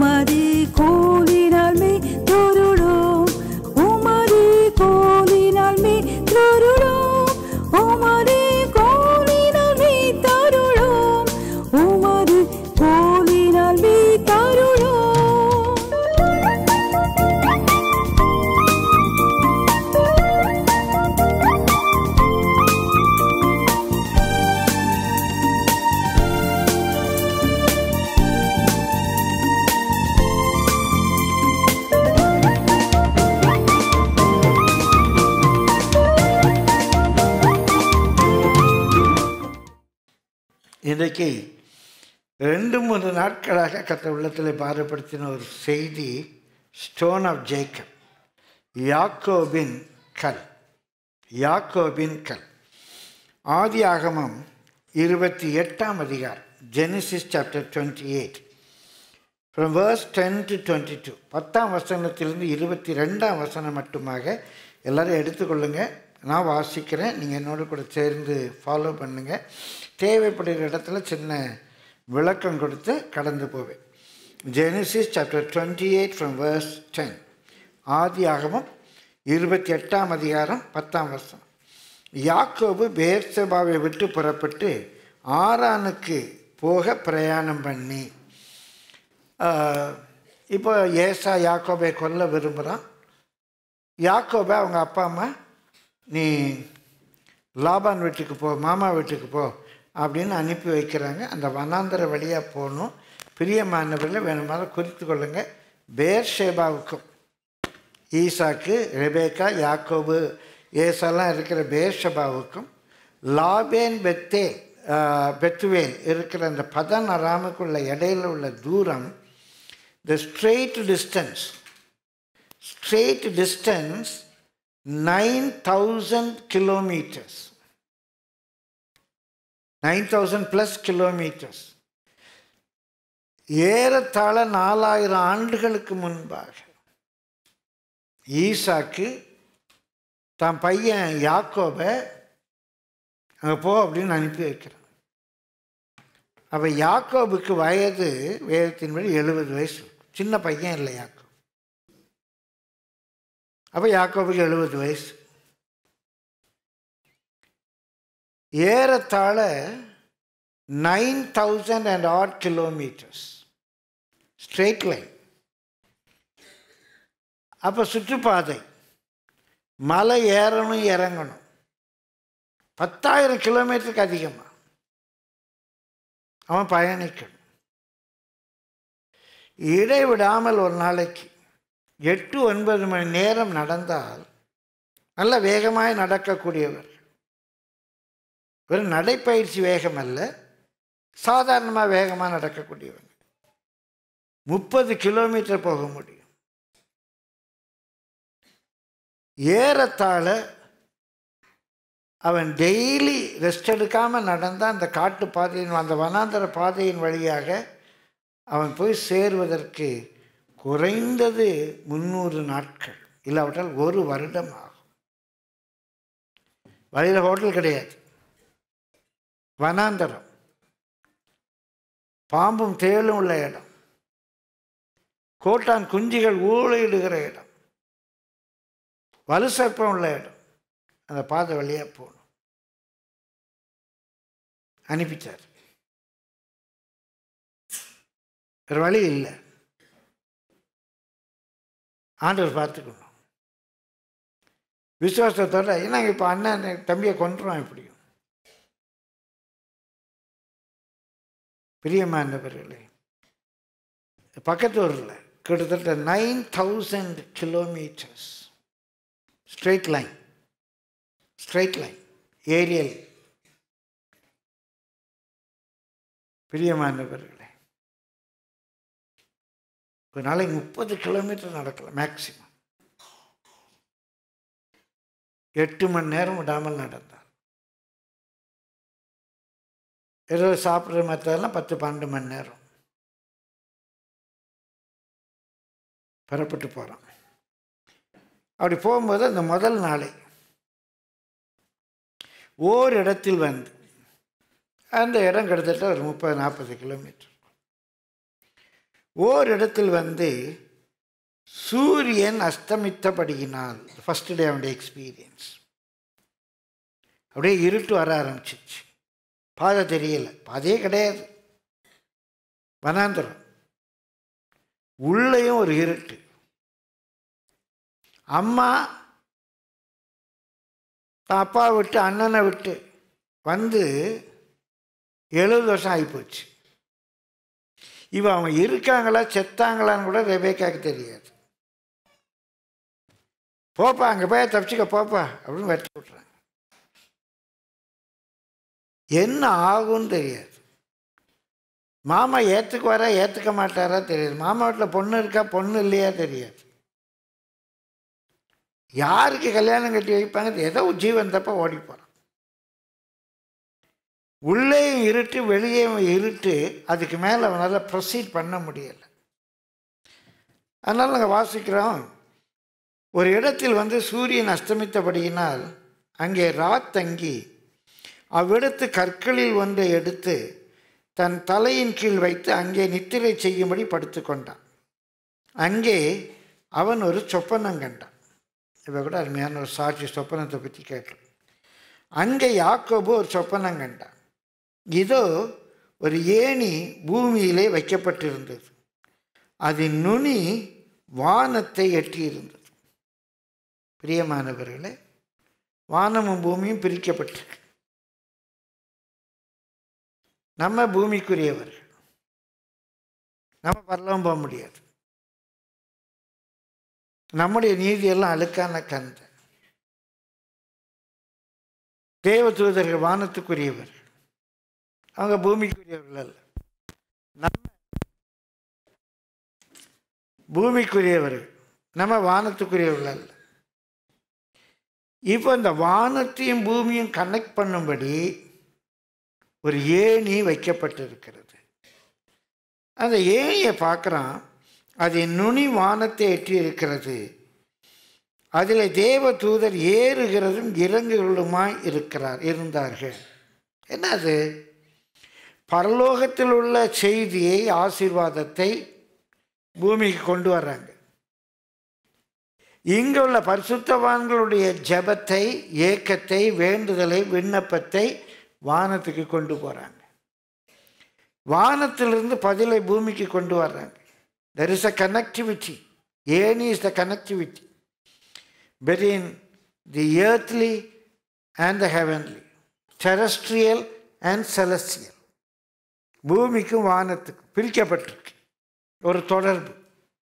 உமது கோலினால் மே தொருளோம் உமது கோலினால் மே தொருளோம் உமது கோலினால் மே தருளோம் உமது கோலினால் மே தருளோம் இன்றைக்கு ரெண்டு மூணு நாட்களாக கத்த உள்ளத்தில் பாரப்படுத்தின ஒரு செய்தி ஸ்டோன் ஆஃப் ஜேக்கப் யாக்கோபின் கல் யாக்கோபின் கல் ஆதி ஆகமம் இருபத்தி எட்டாம் அதிகாரம் Genesis chapter twenty eight from verse ten to twenty two பத்தாம் வசனத்திலிருந்து இருபத்தி ரெண்டாம் வசனம் மட்டுமாக எல்லாரும் எடுத்துக்கொள்ளுங்க நான் வாசிக்கிறேன் நீங்கள் என்னோட கூட சேர்ந்து ஃபாலோ பண்ணுங்கள் தேவைப்படுகிற இடத்துல சின்ன விளக்கம் கொடுத்து கடந்து போவேன் Genesis chapter twenty eight from verse ten ஆதி ஆகமம் இருபத்தி எட்டாம் அதிகாரம் பத்தாம் வருஷம் யாக்கோபு பேர்சபாவை விட்டு புறப்பட்டு ஆரானுக்கு போக பிரயாணம் பண்ணி ஆஹ், இப்போ ஏசா யாக்கோபை கொல்ல விரும்புகிறான் யாக்கோபை அவங்க அப்பா அம்மா நீ லாபான் வீட்டுக்கு போ மாமா வீட்டுக்கு போ அப்படின்னு அனுப்பி வைக்கிறாங்க அந்த வனாந்தர வழியாக போகணும் பிரியமானவர்களை வேணுமாலும் குறித்து கொள்ளுங்க பேர்ஷேபாவுக்கும் ஈசாக்கு ரெபேக்கா யாக்கோபு ஏசாலாம் இருக்கிற பேர்ஷபாவுக்கும் லாபேன் பெத்தே பெத்துவேல் இருக்கிற அந்த பதன் அராமுக்குள்ள இடையில உள்ள தூரம் the straight distance straight distance nine thousand kilometres nine thousand plus kilometres ஏறத்தாழ நாலாயிரம் ஆண்டுகளுக்கு முன்பாக ஈசாக்கு தான் பையன் யாக்கோபை அங்கே போ அப்படின்னு அனுப்பி வைக்கிறான் அப்போ யாக்கோபுக்கு வயது வேதத்தின்படி எழுபது வயசு சின்ன பையன் இல்லை யாக்கோபு அப்போ யாக்கோபுக்கு எழுபது வயசு ஏறத்தாழ nine thousand and odd kilometres straight line அப்போ சுற்றுப்பாதை மலை ஏறணும் இறங்கணும் பத்தாயிரம் கிலோமீட்டருக்கு அதிகமாக அவன் பயணிக்கணும் இடைவிடாமல் ஒரு நாளைக்கு எட்டு ஒன்பது மணி நேரம் நடந்தால் நல்ல வேகமாய் நடக்கக்கூடியவர் வெறும் நடைப்பயிற்சி வேகம் அல்ல சாதாரணமாக வேகமாக நடக்கக்கூடியவங்க முப்பது கிலோமீட்டர் போக முடியும் ஏறத்தாழ அவன் டெய்லி ரெஸ்ட் எடுக்காமல் நடந்தால் அந்த காட்டு பாதையின் அந்த வனாந்தர பாதையின் வழியாக அவன் போய் சேருவதற்கு குறைந்தது முந்நூறு நாட்கள் இல்லாவிட்டால் ஒரு வருடம் ஆகும் வழியில் ஹோட்டல் கிடையாது வனாந்தரம் பாம்பும் தேளும் உள்ள இடம் கோட்டான் குஞ்சுகள் ஊழையிடுகிற இடம் வலுசற்பம் உள்ள இடம் அந்த பாதை வழியாக போகணும் அனுப்பிச்சார் வேறு வழி இல்லை ஆண்டவர் பார்த்துக்கணும் விசுவாசத்தோட ஏன்னா இப்போ அண்ணன் தம்பியை கொண்டுருவான் எப்படியும் பிரியமானவர்களே பக்கத்து ஊரில் கிட்டத்தட்ட nine thousand kilometres straight line straight line aerial பிரியமானவர்களே ஒரு நாளைக்கு முப்பது கிலோமீட்டர் நடக்கலாம் மேக்சிமம் எட்டு மணி நேரம் விடாமல் நடந்தார் ஏதோ சாப்பிட்ற மற்றதெல்லாம் பத்து பன்னெண்டு மணி நேரம் பெறப்பட்டு போகிறான் அப்படி போகும்போது அந்த முதல் நாளை ஓர் இடத்தில் வந்து அந்த இடம் கிட்டத்தட்ட ஒரு முப்பது நாற்பது கிலோமீட்டர் ஓரிடத்தில் வந்து சூரியன் அஸ்தமித்தபடியினால் ஃபஸ்ட் டே அவனுடைய எக்ஸ்பீரியன்ஸ் அப்படியே இருட்டு வர ஆரம்பிச்சிச்சு பாதை தெரியல பாதையே கிடையாது வனாந்திரம் உள்ளேயும் ஒரு இருட்டு அம்மா தான் அப்பாவை விட்டு அண்ணனை விட்டு வந்து எழுபது வருஷம் ஆகிப்போச்சு இவ அவங்க இருக்காங்களா செத்தாங்களான்னு கூட ரெபேக்காக்கு தெரியாது போப்பா அங்கே போய் தப்பிச்சுக்க போப்பா அப்படின்னு வெட்டி விட்றாங்க என்ன ஆகும்னு தெரியாது மாமா ஏற்றுக்குவாரா ஏற்றுக்க மாட்டாரா தெரியாது மாமா வீட்டில் பொண்ணு இருக்கா பொண்ணு இல்லையா தெரியாது யாருக்கு கல்யாணம் கட்டி வைப்பாங்க ஏதோ ஜீவன் தப்ப ஓடி போகிறான் உள்ளேயும் இருட்டு வெளியேயும் இருட்டு அதுக்கு மேலே அவனால் ப்ரொசீட் பண்ண முடியலை அதனால் நாங்கள் வாசிக்கிறோம் ஒரு இடத்தில் வந்து சூரியன் அஸ்தமித்தபடியினால் அங்கே ராத்தங்கி அவ்விடத்து கற்களில் ஒன்றை எடுத்து தன் தலையின் கீழ் வைத்து அங்கே நித்திரை செய்யும்படி படுத்து கொண்டான் அங்கே அவன் ஒரு சொப்பனம் கண்டான் இப்போ கூட அருமையான ஒரு சாட்சி சொப்பனத்தை பற்றி கேட்டோம் அங்கே யாக்கோபு ஒரு சொப்பனம் கண்டான் இதோ ஒரு ஏணி பூமியிலே வைக்கப்பட்டிருந்தது அதன் நுனி வானத்தை எட்டியிருந்தது பிரியமானவர்களே வானமும் பூமியும் பிரிக்கப்பட்டிருக்கு நம்ம பூமிக்குரியவர்கள் நம்ம பரலவும் போக முடியாது நம்முடைய நீதியெல்லாம் அழுக்கான கந்த தேவ தூதர்கள் வானத்துக்குரியவர்கள் அவங்க பூமிக்குரியவர்கள் அல்ல நம்ம பூமிக்குரியவர்கள் நம்ம வானத்துக்குரியவர்கள் அல்ல இப்போ இந்த வானத்தையும் பூமியும் கனெக்ட் பண்ணும்படி ஒரு ஏணி வைக்கப்பட்டிருக்கிறது அந்த ஏணியை பார்க்குறான் அது நுனி வானத்தை எட்டி இருக்கிறது அதில் தேவ தூதர் ஏறுகிறதும் இறங்குகளுமாய் இருக்கிறார் இருந்தார்கள் என்னது பரலோகத்தில் உள்ள செய்தியை ஆசீர்வாதத்தை பூமிக்கு கொண்டு வர்றாங்க இங்கே உள்ள பரிசுத்தவான்களுடைய ஜபத்தை ஏக்கத்தை வேண்டுதலை விண்ணப்பத்தை வானத்துக்கு கொண்டு போகிறாங்க வானத்திலிருந்து பதிலை பூமிக்கு கொண்டு வர்றாங்க there is a connectivity any is the connectivity between the earthly and the heavenly, terrestrial and celestial. பூமிக்கும் வானத்துக்கும் பிரிக்கப்பட்டிருக்கு ஒரு தொடர்பு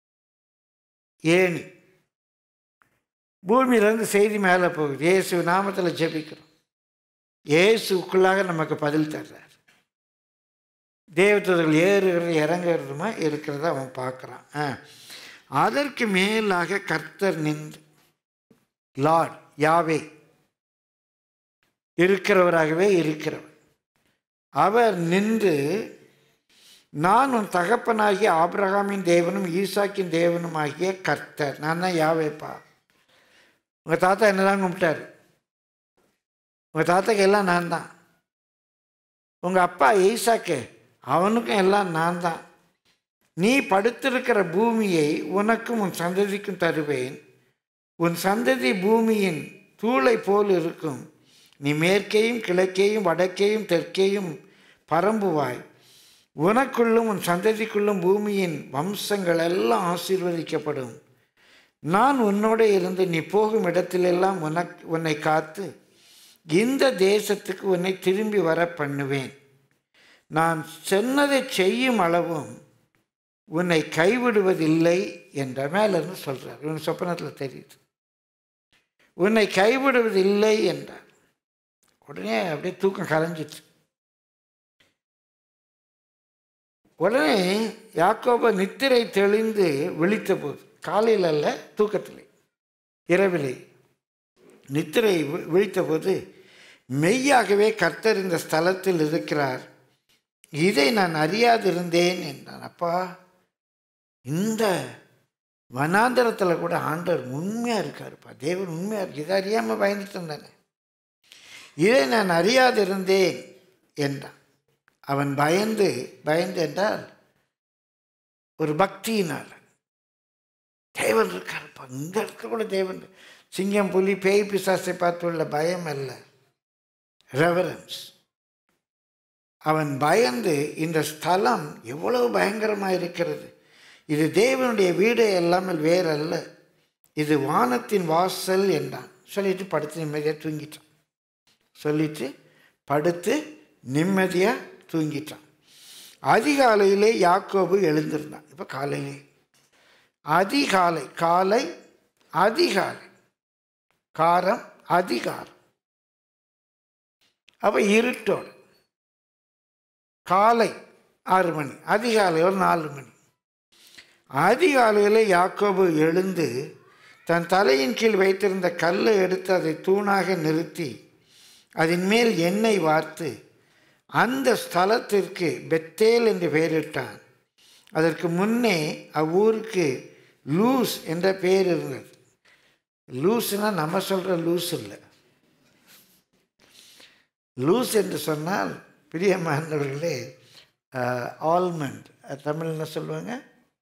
ஏணி பூமியிலேருந்து செய்தி மேலே போகுது இயேசு நாமத்தில் ஜெபிக்கிறோம் இயேசுக்குள்ளாக நமக்கு பதில் தர்றார் தேவதூதர்கள் ஏறுகிறது இறங்குறதுமா இருக்கிறத அவன் பார்க்குறான் ஆ அதற்கு மேலாக கர்த்தர் நின்று லார்ட் யாவே இருக்கிறவராகவே இருக்கிறவர் அவர் நின்று நான் உன் தகப்பனாகிய ஆபிரகாமின் தேவனும் ஈசாக்கின் தேவனும் ஆகிய கர்த்தர் நான் தான் யாவேப்பா உங்கள் தாத்தா என்னதான் கும்பிட்டாரு உங்கள் தாத்தாக்கு எல்லாம் நான் தான் உங்கள் அப்பா ஈசாக்கு அவனுக்கும் எல்லாம் நான் தான் நீ படுத்திருக்கிற பூமியை உனக்கும் உன் சந்ததிக்கும் தருவேன் உன் சந்ததி பூமியின் தூளை போல் இருக்கும் நீ மேற்கேயும் கிழக்கேயும் வடக்கேயும் தெற்கேயும் பரம்புவாய் உனக்குள்ளும் உன் சந்ததிக்குள்ளும் பூமியின் வம்சங்கள் எல்லாம் ஆசீர்வதிக்கப்படும் நான் உன்னோட இருந்து நீ போகும் இடத்திலெல்லாம் உனக்கு உன்னை காத்து இந்த தேசத்துக்கு உன்னை திரும்பி வர பண்ணுவேன் நான் சொன்னதை செய்யும் அளவும் உன்னை கைவிடுவதில்லை என்ற மேலிருந்து சொல்கிறார் இவன் சொப்பனத்தில் தெரியுது உன்னை கைவிடுவதில்லை என்றார் உடனே அப்படியே தூக்கம் கலைஞ்சிச்சு உடனே யாக்கோப நித்திரை தெளிந்து விழித்த போது காலையில் அல்ல தூக்கத்திலே இரவிலே நித்திரை வி- விழித்தபோது மெய்யாகவே கர்த்தர் இந்த ஸ்தலத்தில் இருக்கிறார் இதை நான் அறியாதிருந்தேன் என்றான் அப்பா இந்த வனாந்தரத்தில் கூட ஆண்டவர் உண்மையாக இருக்காருப்பா தேவன் உண்மையாக இருக்கு இதை அறியாமல் பயந்துட்டு இருந்தானே இதை நான் அறியாதிருந்தேன் என்றான் அவன் பயந்து பயந்து என்றால் ஒரு பக்தியினால் தேவன் இருக்காருப்பா இங்க இருக்க கூட தேவன் சிங்கம் புலி பேய் பிசாசை பார்த்துள்ள பயம் அல்ல ரெவரன்ஸ் அவன் பயந்து இந்த ஸ்தலம் எவ்வளவு பயங்கரமாக இருக்கிறது இது தேவனுடைய வீடு எல்லாமல் வேறல்ல இது வானத்தின் வாசல் என்றான் சொல்லிட்டு படுத்து நிம்மதியாக தூங்கிட்டான் சொல்லிட்டு படுத்து நிம்மதியாக தூங்கிட்டான் அதிகாலையிலே யாக்கோபு எழுந்திருந்தான் இப்போ காலையிலே அதிகாலை காலை அதிகாலை காரம் அதிகாரம் அப்போ இருட்டோடு காலை ஆறு மணி அதிகாலை ஒரு நாலு மணி அதிகாலையில் யாக்கோபு எழுந்து தன் தலையின் கீழ் வைத்திருந்த கல்லை எடுத்து அதை தூணாக நிறுத்தி அதன் மேல் எண்ணெய் வார்த்து அந்த ஸ்தலத்திற்கு பெத்தேல் என்று பெயரிட்டான் அதற்கு முன்னே அவ்வூருக்கு லூஸ் என்ற பெயர் இருந்தது லூஸ்னா நம்ம சொல்கிற லூஸ் இல்லை லூஸ் என்று சொன்னால் பிரியமானவர்களே ஆல்மண்ட் தமிழ் என்ன சொல்லுவாங்க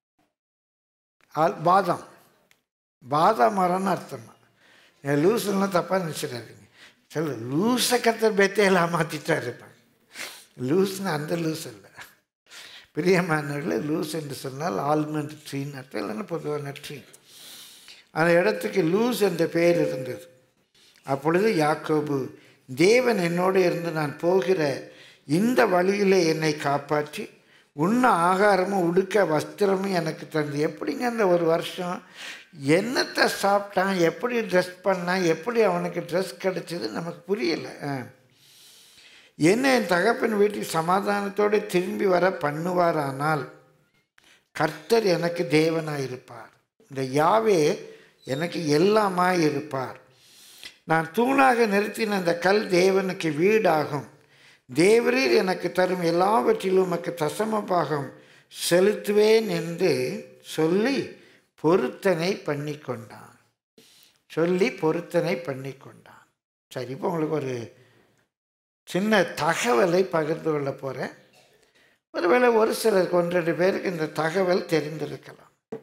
ஆல் பாதாம் பாதாம் மரம்னு அர்த்தமா லூஸ்லாம் தப்பாக நினச்சிடாதீங்க சொல்லு லூஸை கத்தர் பெத்தையெல்லாம் மாற்றிட்டார் இருப்பாங்க லூஸ்னு அந்த லூஸ் இல்லை பிரியமானவர்களே லூஸ் என்று சொன்னால் ஆல்மண்ட் ட்ரீன்னு அர்த்தம் இல்லைன்னா பொதுவான ட்ரீ அந்த இடத்துக்கு லூஸ் என்ற பெயர் இருந்தது அப்பொழுது யாக்கோபு தேவன் என்னோடு இருந்து நான் போகிற இந்த வழியில் என்னை காப்பாற்றி உண்ண ஆகாரமும் உடுக்க வஸ்திரமும் எனக்கு தந்து எப்படிங்க அந்த ஒரு வருஷம் என்னத்தை சாப்பிட்டான் எப்படி ட்ரெஸ் பண்ணான் எப்படி அவனுக்கு ட்ரெஸ் கிடைச்சது நமக்கு புரியலை என்ன என் தகப்பன் வீட்டில் சமாதானத்தோடு திரும்பி வர பண்ணுவாரானால் கர்த்தர் எனக்கு தேவனாக இருப்பார் இந்த யாவே எனக்கு எல்லாமாய் இருப்பார் நான் தூணாக நிறுத்தின அந்த கல் தேவனுக்கு வீடாகும் தேவரீர் எனக்கு தரும் எல்லாவற்றிலும் உமக்கு தசமபாகம் செலுத்துவேன் என்று சொல்லி பொருத்தனை பண்ணி கொண்டான் சொல்லி பொருத்தனை பண்ணி கொண்டான் சரி இப்போ உங்களுக்கு ஒரு சின்ன தகவலை பகிர்ந்து கொள்ள போகிறேன் ஒருவேளை ஒரு சிலருக்கு ஒன்று ரெண்டு பேருக்கு இந்த தகவல் தெரிந்திருக்கலாம்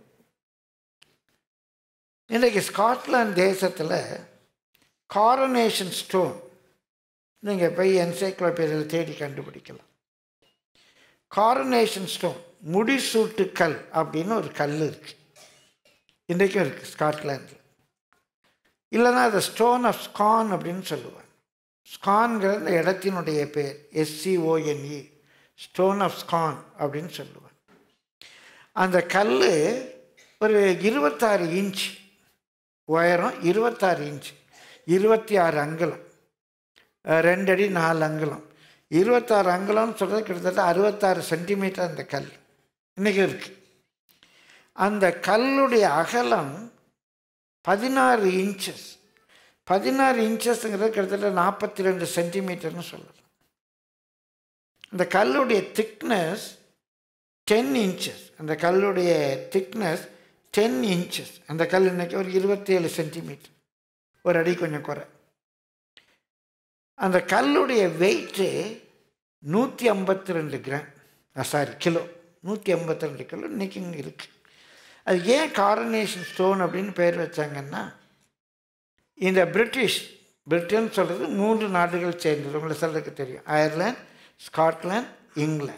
இன்றைக்கு ஸ்காட்லாந்து தேசத்தில் காரனேஷன் ஸ்டோன் நீங்கள் போய் என்சைக்ளோபீடியில் தேடி கண்டுபிடிக்கலாம் காரனேஷன் ஸ்டோன் முடிசூட்டு கல் அப்படின்னு ஒரு கல் இருக்குது இன்றைக்கும் இருக்குது ஸ்காட்லாண்டில் இல்லைன்னா அதை ஸ்டோன் ஆஃப் ஸ்கான் அப்படின்னு சொல்லுவாங்க ஸ்கான்கிற அந்த இடத்தினுடைய பேர் எஸ்சிஓஎன்இ ஸ்டோன் ஆஃப் ஸ்கான் அப்படின்னு சொல்லுவாங்க அந்த கல் ஒரு இருபத்தாறு இன்ச் உயரம் இருபத்தாறு இன்ச் இருபத்தி ஆறு அங்குலம் ரெண்டு அடி நாலு அங்குலம் இருபத்தாறு அங்குலம்னு சொல்கிறது கிட்டத்தட்ட அறுபத்தாறு சென்டிமீட்டர் அந்த கல் இன்றைக்கி இருக்குது அந்த கல்லுடைய அகலம் பதினாறு இன்ச்சஸ் பதினாறு இன்ச்சஸ்ங்கிறது கிட்டத்தட்ட நாற்பத்தி ரெண்டு சென்டிமீட்டர்னு சொல்லலாம் அந்த கல்லுடைய திக்னஸ் டென் இன்ச்சஸ் அந்த கல்லுடைய திக்னஸ் டென் இன்ச்சஸ் அந்த கல் இன்னைக்கு ஒரு இருபத்தேழு சென்டிமீட்டர் ஒரு அடி கொஞ்சம் குறை அந்த கல்லுடைய வெயிட்டு நூற்றி ஐம்பத்தி ரெண்டு கிராம் சாரி கிலோ நூற்றி ஐம்பத்தி ரெண்டு கிலோ இன்றைக்கி இங்கே இருக்குது அது ஏன் காரனேஷன் ஸ்டோன் அப்படின்னு பேர் வச்சாங்கன்னா இந்த பிரிட்டிஷ் பிரிட்டன் சொல்கிறது மூன்று நாடுகள் சேர்ந்தது உங்களை சொல்றதுக்கு தெரியும் அயர்லாந்து ஸ்காட்லாந்து இங்கிலாந்து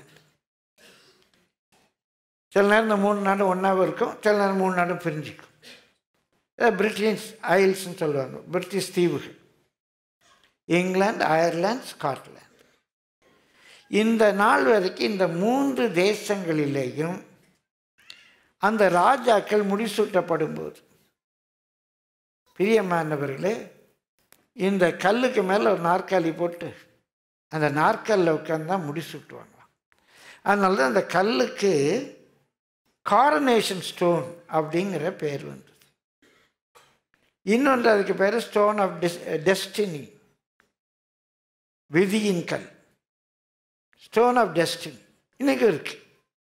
சில நேரம் இந்த மூணு நாடும் ஒன்றாவும் இருக்கும் சில நேரம் மூணு நாடும் பிரிஞ்சிக்கும் பிரிட்டிஷ் ஐல்ஸ்ன்னு சொல்லுவாங்க பிரிட்டிஷ் தீவுகள் இங்கிலாந்து அயர்லாந்து ஸ்காட்லாந்து இந்த நாள் வரைக்கும் இந்த மூன்று தேசங்களிலேயும் அந்த ராஜாக்கள் முடிசூட்டப்படும் போது பிரியமானவர்களே இந்த கல்லுக்கு மேலே ஒரு நாற்காலி போட்டு அந்த நாற்காலில் உட்காந்து தான் முடிசூட்டுவாங்க அதனால தான் அந்த கல்லுக்கு காரனேஷன் ஸ்டோன் அப்படிங்கிற பேர் வந்தது இன்னொன்று அதுக்கு பேர் ஸ்டோன் ஆஃப் டெஸ் டெஸ்டினி விதியின் கல் ஸ்டோன் ஆஃப் டெஸ்டினி இன்னைக்கு இருக்கு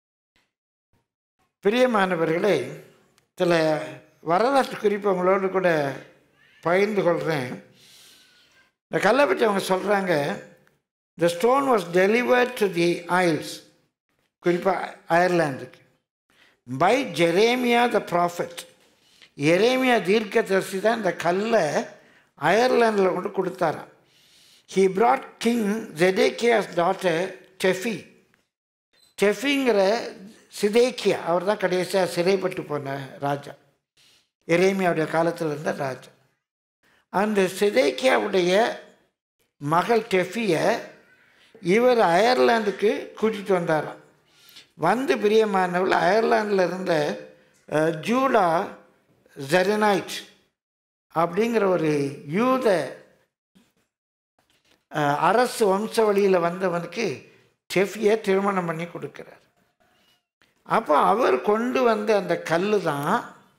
பிரியமானவர்களே சில வரலாற்று குறிப்பு உங்களோடு கூட பகிர்ந்து கொள்கிறேன் இந்த கல்லை பற்றி அவங்க சொல்கிறாங்க the stone was delivered to the isles குறிப்பாக அயர்லாந்துக்கு பை ஜெரேமியா த ப்ராஃபட் எரேமியா தீர்க்கதரிசி தான் இந்த கல்லை அயர்லாண்டில் கொண்டு கொடுத்தாராம் he brought king Zedekiah's daughter Tephi டெஃபிங்கிற சிதேக்கியா அவர் தான் கடைசியாக சிறைப்பட்டு போன ராஜா எரேமியாவுடைய காலத்தில் இருந்த ராஜா அந்த சிதேக்கியாவுடைய மகள் டெஃபியை இவர் அயர்லாந்துக்கு கூட்டிகிட்டு வந்தாராம் வந்து பிரியமானவள் அயர்லாண்டில் இருந்த அஹ், ஜூடா ஜெரனைட் அப்படிங்கிற ஒரு யூத அஹ், அரசு வம்ச வழியில் வந்தவனுக்கு டெஃபியை திருமணம் பண்ணி கொடுக்குறார் அப்போ அவர் கொண்டு வந்த அந்த கல் தான்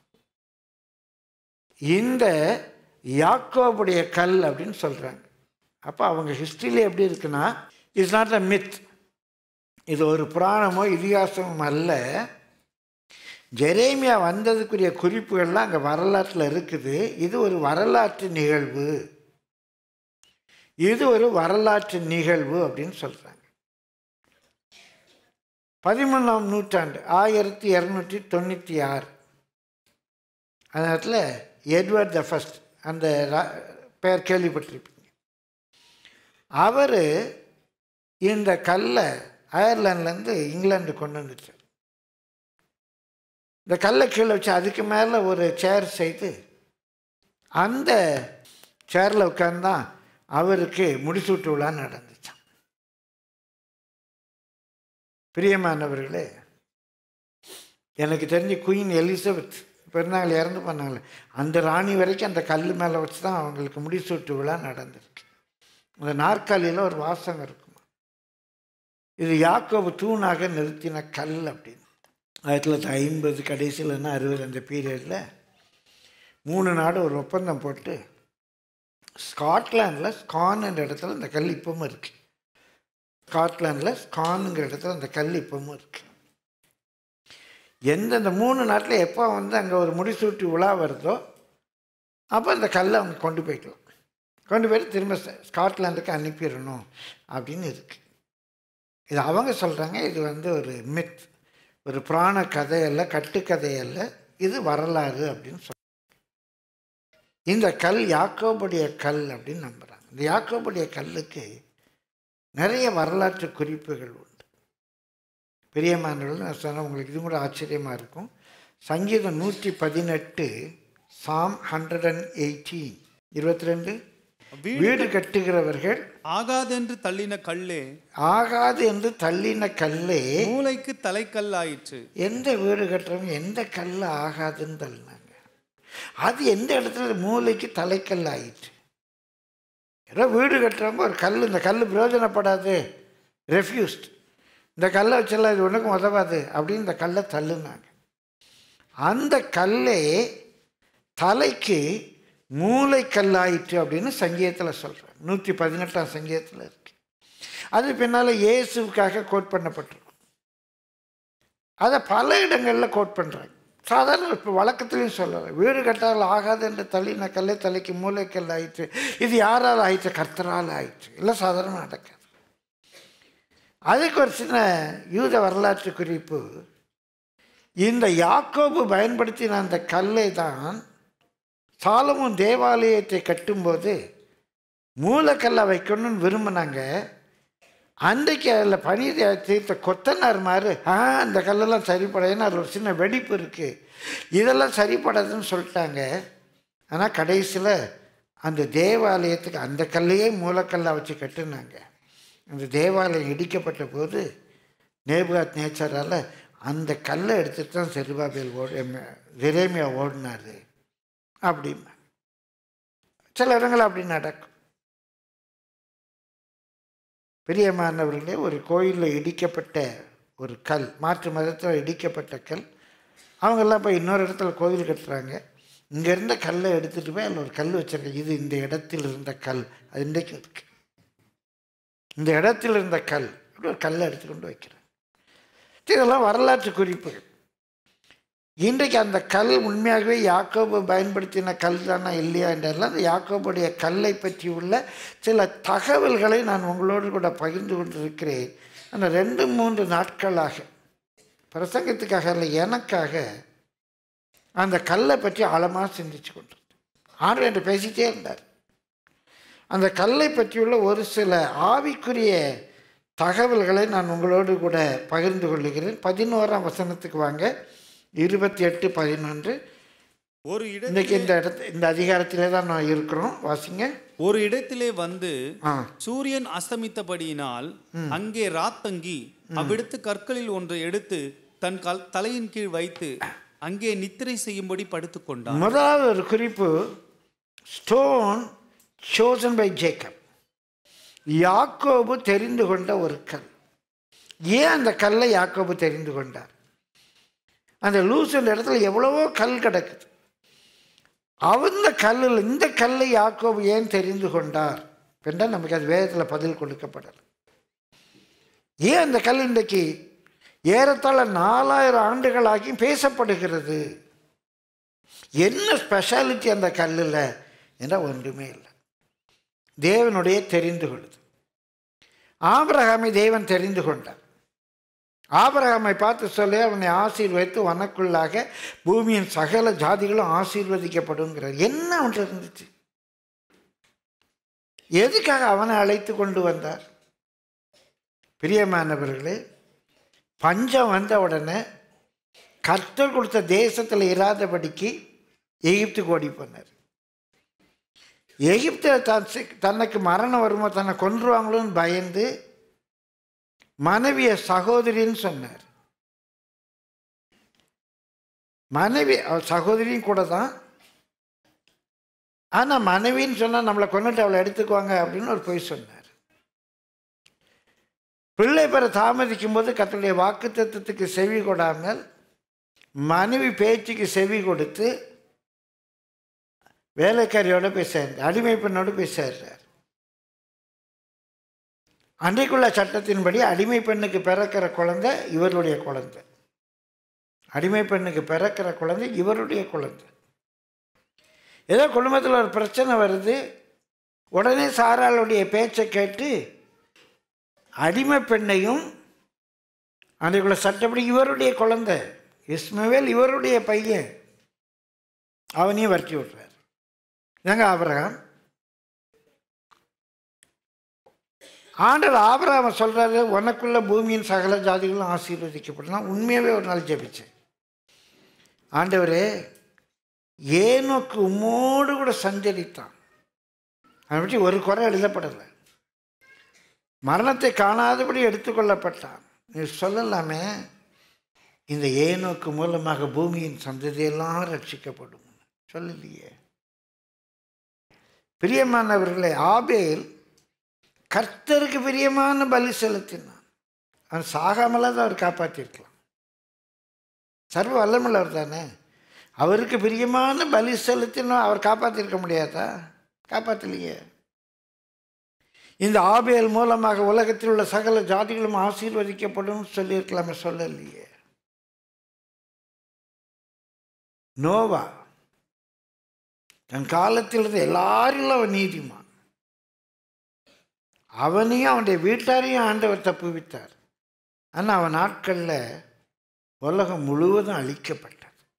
இந்த யாக்கோபுடைய கல் அப்படின்னு சொல்கிறாங்க அப்போ அவங்க ஹிஸ்ட்ரியில எப்படி இருக்குன்னா இட்ஸ் நாட் அ மித் இது ஒரு புராணமோ இதிகாசமும் அல்ல ஜெரேமியா வந்ததுக்குரிய குறிப்புகள்லாம் அங்கே வரலாற்றில் இருக்குது இது ஒரு வரலாற்று நிகழ்வு இது ஒரு வரலாற்று நிகழ்வு அப்படின்னு சொல்கிறாங்க பதிமூணாம் நூற்றாண்டு ஆயிரத்தி இரநூற்றி தொண்ணூற்றி ஆறு அந்த நேரத்தில் எட்வர்ட் த ஃபஸ்ட் அந்த ரா- பெயர் கேள்விப்பட்டிருப்பீங்க அவர் இந்த கல்லை அயர்லாண்ட்லேருந்து இங்கிலாந்து கொண்டு வந்துட்டார் இந்த கல்லை கீழே வச்சு அதுக்கு மேலே ஒரு சேர் செய்து அந்த சேரில் உட்கார்ந்தான் அவருக்கு முடிசூட்டு விழா நடந்துச்சான் பிரியமானவர்களே எனக்கு தெரிஞ்சு குயின் எலிசபெத் இப்போ இருந்தாங்களே இறந்து பண்ணாங்களே அந்த ராணி வரைக்கும் அந்த கல் மேலே வச்சு தான் அவங்களுக்கு முடிசூட்டு விழா நடந்திருக்கு அந்த நாற்காலியில் ஒரு வாசம் இருக்குமா இது யாக்கோபு தூணாக நிறுத்தின கல் அப்படின்னு ஆயிரத்தி தொள்ளாயிரத்தி ஐம்பது கடைசியிலன்னா அறுபது அந்த பீரியடில் மூணு நாடு ஒரு ஒப்பந்தம் போட்டு ஸ்காட்லாண்டில் ஸ்கான் என்ற இடத்துல இந்த கல் இப்பவும் இருக்கு ஸ்காட்லாண்டில் ஸ்கானுங்கிற இடத்துல அந்த கல் இப்பவும் இருக்கு எந்தெந்த மூணு நாட்டில் எப்போ வந்து அங்கே ஒரு முடிசூட்டி விழா வருதோ அப்போ அந்த கல்லை அவங்க கொண்டு போய்க்கலாம் கொண்டு போயிட்டு திரும்ப ஸ்க- ஸ்காட்லாந்துக்கு அனுப்பிடணும் அப்படின்னு இருக்கு இது அவங்க சொல்கிறாங்க இது வந்து ஒரு மித் ஒரு புராண கதை அல்ல கட்டுக்கதை அல்ல இது வரலாறு அப்படின்னு சொல்றாங்க இந்த கல் யாக்கோபுடைய கல் அப்படின்னு நம்புகிறாங்க இந்த யாக்கோபுடைய கல்லுக்கு நிறைய வரலாற்று குறிப்புகள் உண்டு பெரியமானவர்கள் நான் சொன்ன உங்களுக்கு இது கூட ஆச்சரியமாக இருக்கும் சங்கீதம் நூற்றி பதினெட்டு சாம் ஹண்ட்ரட் அண்ட் எயிட்டீன் இருபத்தி ரெண்டு வீடு கட்டுகிறவர்கள் ஆகாதென்று தள்ளின கல்லே ஆகாது என்று தள்ளின கல்லே மூளைக்கு தலைக்கல் ஆயிற்று எந்த வீடு கட்டுறவங்க எந்த கல் ஆகாதுன்னு தள்ளினாங்க அது எந்த இடத்துல மூளைக்கு தலைக்கல் ஆயிற்று ஏதோ வீடு கட்டுறவங்க ஒரு கல் இந்த கல் பிரயோஜனப்படாது ரெஃப்யூஸ்ட் இந்த கல்லை வச்செல்லாம் இது ஒன்றுக்கும் உதவாது அப்படின்னு இந்த கல்லை தள்ளுனாங்க அந்த கல்லே தலைக்கு மூளைக்கல்லாயிற்று அப்படின்னு சங்கீதத்தில் சொல்கிறாங்க நூற்றி பதினெட்டாம் சங்கீதத்தில் இருக்கு அது பின்னால் இயேசுவுக்காக கோட் பண்ணப்பட்டிருக்கும் அதை பல இடங்களில் கோட் பண்ணுறாங்க சாதாரண இப்போ வழக்கத்துலையும் சொல்லலை வீடு கட்டால் ஆகாது என்று தள்ளின கல்லை தலைக்கு மூளைக்கல் ஆயிற்று இது யாரால் ஆயிற்று கர்த்தரால் ஆயிற்று இல்லை சாதாரண நடக்காது அதுக்கு ஒரு சின்ன யூத வரலாற்று குறிப்பு இந்த யாக்கோபு பயன்படுத்தின அந்த கல்லை தான் சாலமோன் தேவாலயத்தை கட்டும்போது மூலக்கல்லை வைக்கணும்னு விரும்பினாங்க அன்றைக்கு அதில் பனி தே- தீர்த்த கொத்தனார் மாதிரி ஆ அந்த கல்லெல்லாம் சரிப்படாது ஏன்னா அதில் ஒரு சின்ன வெடிப்பு இருக்குது இதெல்லாம் சரிப்படாதுன்னு சொல்லிட்டாங்க ஆனால் கடைசியில் அந்த தேவாலயத்துக்கு அந்த கல்லையே மூலக்கல்லாக வச்சு கட்டுனாங்க அந்த தேவாலயம் இடிக்கப்பட்ட போது நேபுகாத் நேச்சரால் அந்த கல்லை எடுத்துட்டு தான் செருபாபேல் ஓடு ஜெரேமியா ஓடினார் அப்படிமா சில இடங்கள் அப்படி நடக்கும் பிரியமானவர்களே ஒரு கோயிலில் இடிக்கப்பட்ட ஒரு கல் மாற்று மதத்தில் இடிக்கப்பட்ட கல் அவங்கெல்லாம் போய் இன்னொரு இடத்துல கோவில் கட்டுறாங்க இங்கே இருந்த கல்லை எடுத்துகிட்டு போய் அதில் ஒரு கல் வச்சிருக்காங்க இது இந்த இடத்தில் இருந்த கல் அது இன்றைக்கு இருக்கு இந்த இடத்தில் இருந்த கல் அப்படி ஒரு கல்லை எடுத்து கொண்டு வைக்கிறாங்க இதெல்லாம் வரலாற்று குறிப்புகள் இன்றைக்கு அந்த கல் உண்மையாகவே யாக்கோபு பயன்படுத்தின கல் தானா இல்லையா என்றெல்லாம் அந்த யாக்கோபுடைய கல்லை பற்றி உள்ள சில தகவல்களை நான் உங்களோடு கூட பகிர்ந்து கொண்டிருக்கிறேன் அந்த ரெண்டு மூன்று நாட்களாக பிரசங்கத்துக்காக இல்லை எனக்காக அந்த கல்லை பற்றி ஆழமாக சிந்திச்சு கொண்டிருந்தேன் ஆண்டு என்று பேசிட்டே இருந்தார் அந்த கல்லை பற்றியுள்ள ஒரு சில ஆவிக்குரிய தகவல்களை நான் உங்களோடு கூட பகிர்ந்து கொள்ளுகிறேன் பதினோராம் வசனத்துக்கு வாங்க இருபத்தி எட்டு பதினொன்று ஒரு இன்னைக்கு இடத்திலே இந்த இடத்து இந்த அதிகாரத்திலே தான் நான் இருக்கிறோம் வாசிங்க ஒரு இடத்திலே வந்து ஆ சூரியன் அஸ்தமித்தபடியினால் அங்கே ராத்தங்கி அவ்விடத்து கற்களில் ஒன்றை எடுத்து தன் கல் தலையின் கீழ் வைத்து அங்கே நித்திரை செய்யும்படி படுத்துக்கொண்டான் முதலாவது ஒரு குறிப்பு ஸ்டோன் chosen பை ஜேக்கப் யாக்கோபு தெரிந்து கொண்ட ஒரு கல் ஏன் அந்த கல்லை யாக்கோபு தெரிந்து கொண்டார் அந்த லூசன் இடத்துல எவ்வளவோ கல் கிடக்குது அந்த கல்லில் இந்த கல்லை யாக்கோபு ஏன் தெரிந்து கொண்டார் என்றால் நமக்கு அது வேதத்தில் பதில் கொடுக்கப்படலை ஏன் அந்த கல் இன்றைக்கு ஏறத்தாழ நாலாயிரம் ஆண்டுகளாகி பேசப்படுகிறது என்ன ஸ்பெஷாலிட்டி அந்த கல்லில் என்றால் ஒன்றுமே இல்லை தேவனுடைய தெரிந்து கொள்ளுது ஆபிரகாமை தேவன் தெரிந்து கொண்டார் ஆபிரகாமை பார்த்து சொல்லி அவனை ஆசீர்வதித்து உனக்குள்ளாக பூமியின் சகல ஜாதிகளும் ஆசீர்வதிக்கப்படுங்கிறார் என்ன ஒன்று இருந்துச்சு எதுக்காக அவனை அழைத்து கொண்டு வந்தார் பிரியமானவர்களே பஞ்சம் வந்த உடனே கர்த்தர் கொடுத்த தேசத்தில் இராதபடிக்கு எகிப்துக்கு ஓடி போனார் எகிப்தில் தான் சி- தனக்கு மரணம் வருமோ தன்னை கொன்றுவாங்களோன்னு பயந்து மனைவிய சகோதரின்னு சொன்னார் மனைவி அவள் சகோதரியும் கூட தான் ஆனால் மனைவின்னு சொன்னால் நம்மளை கொண்டுட்டு அவளை எடுத்துக்குவாங்க அப்படின்னு ஒரு பொய் சொன்னார் பிள்ளை பெற தாமதிக்கும் போது கத்தருடைய வாக்கு செவி கொடாமல் மனைவி பேச்சுக்கு செவி கொடுத்து வேலைக்காரியோட போய் சேர்ந்தார் அடிமை பெண்ணோடு போய் சேர்றார் அன்றைக்குள்ள சட்டத்தின்படி அடிமை பெண்ணுக்கு பிறக்கிற குழந்தை இவருடைய குழந்தை அடிமை பெண்ணுக்கு பிறக்கிற குழந்தை இவருடைய குழந்தை ஏதோ குடும்பத்தில் ஒரு பிரச்சனை வருது உடனே சாராளுடைய பேச்சை கேட்டு அடிமை பெண்ணையும் அன்றைக்குள்ள சட்டப்படி இவருடைய குழந்தை இஸ்மவேல் இவருடைய பையன் அவனையும் வரட்டி விட்றார் ஏங்க ஆபிரகாம் ஆண்டவர் ஆபிரகாம சொல்றாரு உனக்குள்ள பூமியின் சகல ஜாதிகளும் ஆசீர்வதிக்கப்படலாம் உண்மையாகவே ஒரு நாள் ஜெபிச்சேன் ஆண்டவரே ஏனோக்கு உம்மோடு கூட சஞ்சரித்தான் அதை பற்றி ஒரு குறை எழுதப்படலை மரணத்தை காணாதபடி எடுத்துக்கொள்ளப்பட்டான் நீ சொல்லலாமே இந்த ஏனோக்கு மூலமாக பூமியின் சந்ததியெல்லாம் ரட்சிக்கப்படும் சொல்லலையே பிரியமானவர்களே ஆபேல் கர்த்தருக்கு பிரியமான பலி செலுத்தினான் அவன் சாகாமலாம் தான் அவர் காப்பாற்றிருக்கலாம் சர்வ வல்லமுள்ளவர் தானே அவருக்கு பிரியமான பலி செலுத்தினா அவர் காப்பாற்றிருக்க முடியாதா காப்பாற்றலையே இந்த ஆபேல் மூலமாக உலகத்தில் உள்ள சகல ஜாதிகளும் ஆசீர்வதிக்கப்படும் சொல்லியிருக்கலாமே சொல்லலையே நோவா தன் காலத்தில் இருந்த எல்லாரிலும் அவன் நீதிமான் அவனையும் அவனுடைய வீட்டாரையும் ஆண்டவர் தப்புவித்தார் ஆனால் அவன் நாட்களில் உலகம் முழுவதும் அழிக்கப்பட்டது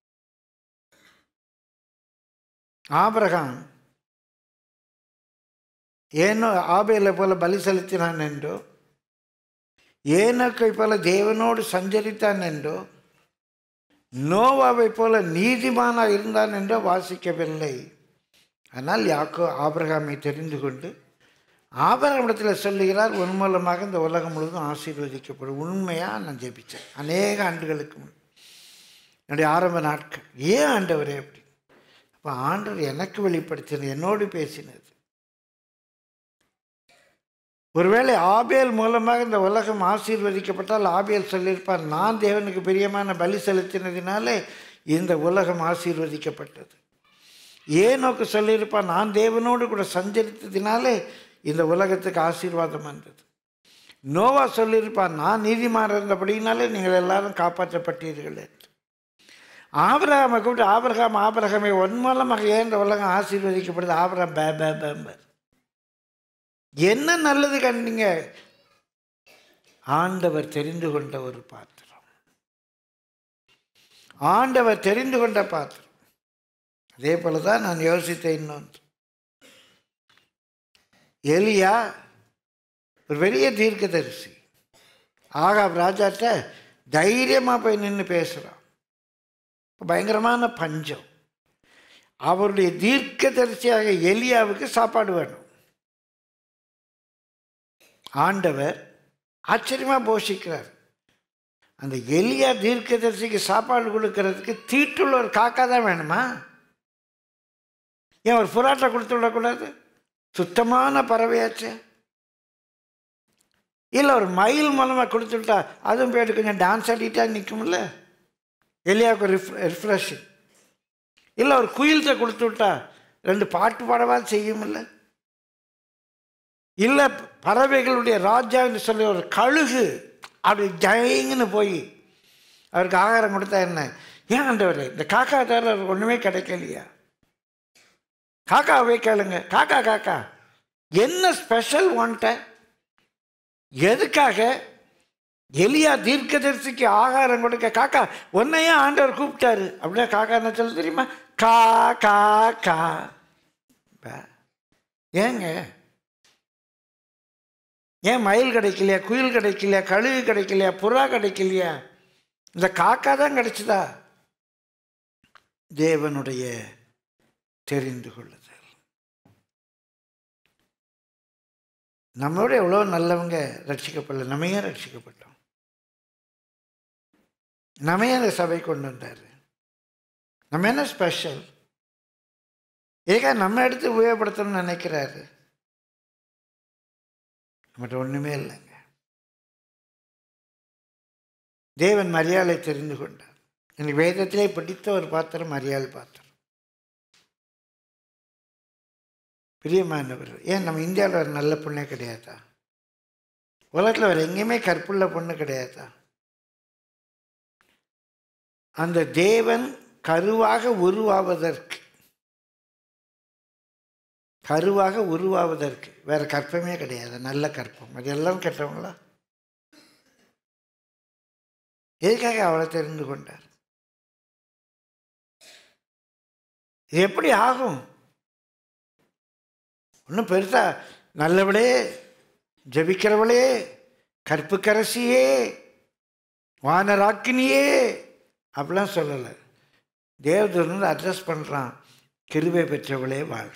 ஆபிரகாம் ஏனோ ஆபேலை போல பலி செலுத்தினான் என்றோ ஏனக்கை போல தேவனோடு சஞ்சரித்தான் என்றோ நோவாவை போல நீதிமானா இருந்தான் என்றோ வாசிக்கவில்லை ஆனால் யாக்கோ ஆபிரகாமை தெரிந்து கொண்டு ஆபரகமிடத்தில் சொல்லுகிறார் உன் மூலமாக இந்த உலகம் முழுவதும் ஆசீர்வதிக்கப்படும் உண்மையாக நான் ஜெபித்தேன் அநேக ஆண்டுகளுக்கு முன் என்னுடைய ஆரம்ப நாட்கள் ஏன் ஆண்டவரே அப்படி அப்போ ஆண்டவர் எனக்கு வெளிப்படுத்தினது என்னோடு பேசினது ஒருவேளை ஆபேல் மூலமாக இந்த உலகம் ஆசீர்வதிக்கப்பட்டால் ஆபேல் சொல்லியிருப்பார் நான் தேவனுக்கு பிரியமான பலி செலுத்தினதினாலே இந்த உலகம் ஆசீர்வதிக்கப்பட்டது ஏனோக்கு சொல்லியிருப்பார் நான் தேவனோடு கூட சஞ்சரித்ததினாலே இந்த உலகத்துக்கு ஆசீர்வாதம் வந்தது நோவா சொல்லியிருப்பார் நான் நீதிமான் இருந்தபடினாலே நீங்கள் எல்லாரும் காப்பாற்றப்பட்டீர்கள் என்று ஆபிரகாமை கூப்பிட்டு ஆபிரகாம் ஆபிரகாமை ஒன் மூலமாக ஏன் இந்த உலகம் ஆசீர்வதிக்கப்படுது ஆபிரகாம் பே பே பேம்பர் என்ன நல்லது கண்டீங்க ஆண்டவர் தெரிந்து கொண்ட ஒரு பாத்திரம் ஆண்டவர் தெரிந்து கொண்ட பாத்திரம் அதே போல தான் நான் யோசித்தேன் இன்னொன்று எலியா ஒரு பெரிய தீர்க்கதரிசி ஆகாப் ராஜாட்ட தைரியமாக போய் நின்று பேசுகிறான் பயங்கரமான பஞ்சம் அவருடைய தீர்க்கதரிசியாக எலியாவுக்கு சாப்பாடு வேணும் ஆண்டவர் ஆச்சரியமாக போஷிக்கிறார் அந்த எலியா தீர்க்கதரிசிக்கு சாப்பாடு கொடுக்கறதுக்கு தீட்டுள்ள ஒரு காக்கா தான் வேணுமா ஏன் ஒரு புறாட்டை கொடுத்து விடக்கூடாது சுத்தமான பறவையாச்சு இல்லை ஒரு மயில் மூலமாக கொடுத்துட்டா அதுவும் போயிட்டு கொஞ்சம் டான்ஸ் ஆடிட்டா நிற்கும்ல எலியாவுக்கு ரிஃப் ரிஃப்ரெஷிங் இல்லை ஒரு குயில்கிட்ட கொடுத்து விட்டா ரெண்டு பாட்டு பாடவா செய்யுமில்ல இல்லை பறவைகளுடைய ராஜா என்று சொல்லி ஒரு கழுகு அப்படி ஜயங்கன்னு போய் அவருக்கு ஆகாரம் கொடுத்தா என்ன ஏன் ஆண்டவர் இந்த காக்கா தவிர அவருக்கு ஒன்றுமே கிடைக்கலையா காக்காவே கேளுங்க காக்கா காக்கா என்ன ஸ்பெஷல் ஒன்ட்ட எதுக்காக எலியா தீர்க்கதரிசிக்கு ஆகாரம் கொடுக்க காக்கா உன்னையே ஆண்டவர் கூப்பிட்டாரு அப்படின்னா காக்கா என்ன சொல்ல தெரியுமா கா கா கா பா. ஏங்க ஏன் மயில் கிடைக்கலையா குயில் கிடைக்கலையா கழுகு கிடைக்கலையா புறா கிடைக்கலையா இந்த காக்கா தான் கிடைச்சதா தேவனுடைய தெரிந்து கொள்ளுதல் நம்மளோட எவ்வளோ நல்லவங்க ரட்சிக்கப்படல நம்ம ஏன் ரட்சிக்கப்பட்டோம் நம்ம ஏன் அந்த சபை கொண்டு வந்தார் நம்ம என்ன ஸ்பெஷல் ஏக்கா நம்ம எடுத்து உபயோகப்படுத்தணும்னு நினைக்கிறாரு நம்மகிட்ட ஒன்றுமே இல்லைங்க தேவன் மரியாதை தெரிந்து கொண்டார் எனக்கு வேதத்திலே பிடித்த ஒரு பாத்திரம் மரியாதை பாத்திரம் பிரியமானவர் ஏன் நம்ம இந்தியாவில் ஒரு நல்ல பொண்ணே கிடையாதா உலகத்தில் வேறு எங்கேயுமே கற்புள்ள பொண்ணு கிடையாதா அந்த தேவன் கருவாக உருவாவதற்கு கருவாக உருவாவதற்கு வேற கற்பமே கிடையாது நல்ல கற்பம் அது எல்லாம் கெட்டவங்களா எதுக்காக அவளை தெரிந்து கொண்டார் இது எப்படி ஆகும் ஒன்றும் பெருசா நல்லவளே ஜபிக்கிறவளே கற்புக்கரசியே வானராக்கினியே அப்படிலாம் சொல்லலை தேவதூர்னு அட்ரஸ் பண்ணுறான் கிருபை பெற்றவளே வாழ்க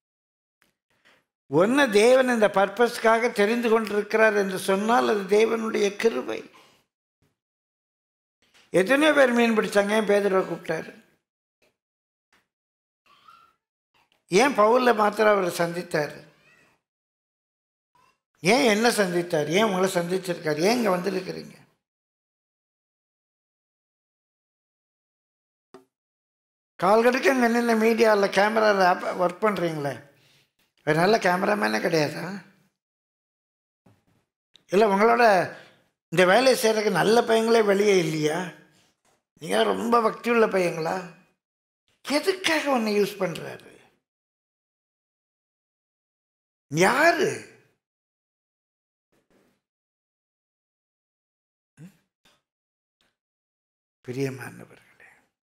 ஒன்று தேவன் இந்த பர்பஸ்க்காக தெரிந்து கொண்டிருக்கிறார் என்று சொன்னால் அது தேவனுடைய கிருபை எத்தனையோ பேர் மீன் பிடிச்சாங்க ஏன் பேதரை கூப்பிட்டாரு ஏன் பவுல்ல மாத்திரம் அவர் சந்தித்தார் ஏன் என்ன சந்தித்தார் ஏன் உங்களை சந்திச்சிருக்கார் ஏன் இங்கே வந்திருக்கிறீங்க கால்கடுக்கு அங்கே நின்று மீடியாவில் கேமராவில் ஒர்க் பண்ணுறீங்களே ஒரு நல்ல கேமராமேனே கிடையாதா இல்லை உங்களோட இந்த வேலையை செய்கிறதுக்கு நல்ல பையங்களே வெளியே இல்லையா நீங்கள் ரொம்ப பக்தி உள்ள பையங்களா எதுக்காக உன்னை யூஸ் பண்ணுறாரு யாரு பிரியமானவர்களே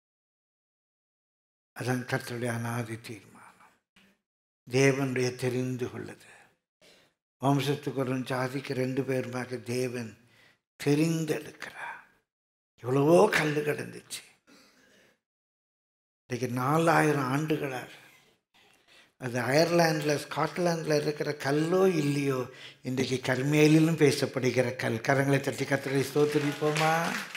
அதான் கர்த்தருடைய அனாதி தீர்மானம் தேவனுடைய தெரிந்து கொள்ளது வம்சத்துக்கு ஒரு ஜாதிக்கு ரெண்டு பேருமாக தேவன் தெரிந்தெடுக்கிறார் எவ்வளவோ கல் கிடந்துச்சு இன்றைக்கு நாலாயிரம் ஆண்டுகளாக அது அயர்லாண்டில் ஸ்காட்லாண்டில் இருக்கிற கல்லோ இல்லையோ இன்றைக்கு கர்மேலிலும் பேசப்படுகிற கல் கரங்களை தட்டி கத்தரை ஸ்தோத்திரிப்போமா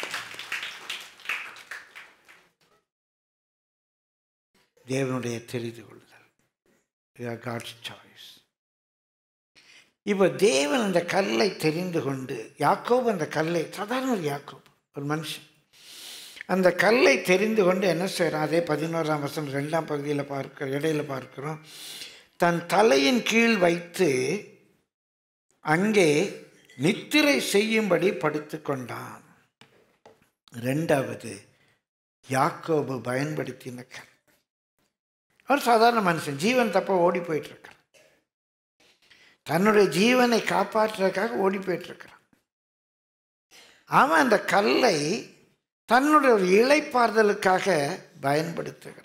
தேவனுடைய தெரிந்து கொள்ளுதல் காட்ஸ் சாய்ஸ் இப்போ தேவன் அந்த கல்லை தெரிந்து கொண்டு யாக்கோபு அந்த கல்லை சாதாரண ஒரு யாக்கோபு ஒரு மனுஷன் அந்த கல்லை தெரிந்து கொண்டு என்ன செய்கிறான் அதே பதினோராம் வருஷம் ரெண்டாம் பகுதியில் பார்க்க இடையில பார்க்கிறோம் தன் தலையின் கீழ் வைத்து அங்கே நித்திரை செய்யும்படி படுத்து கொண்டான் ரெண்டாவது யாக்கோபு பயன்படுத்தின கல் அவர் சாதாரண மனுஷன் ஜீவன் தப்ப ஓடி போயிட்டு இருக்கான் தன்னுடைய ஜீவனை காப்பாற்றுறதுக்காக ஓடி போயிட்டு இருக்கிறான் அவன் அந்த கல்லை தன்னுடைய ஒரு இளைப்பாறுதலுக்காக பயன்படுத்துகிறான்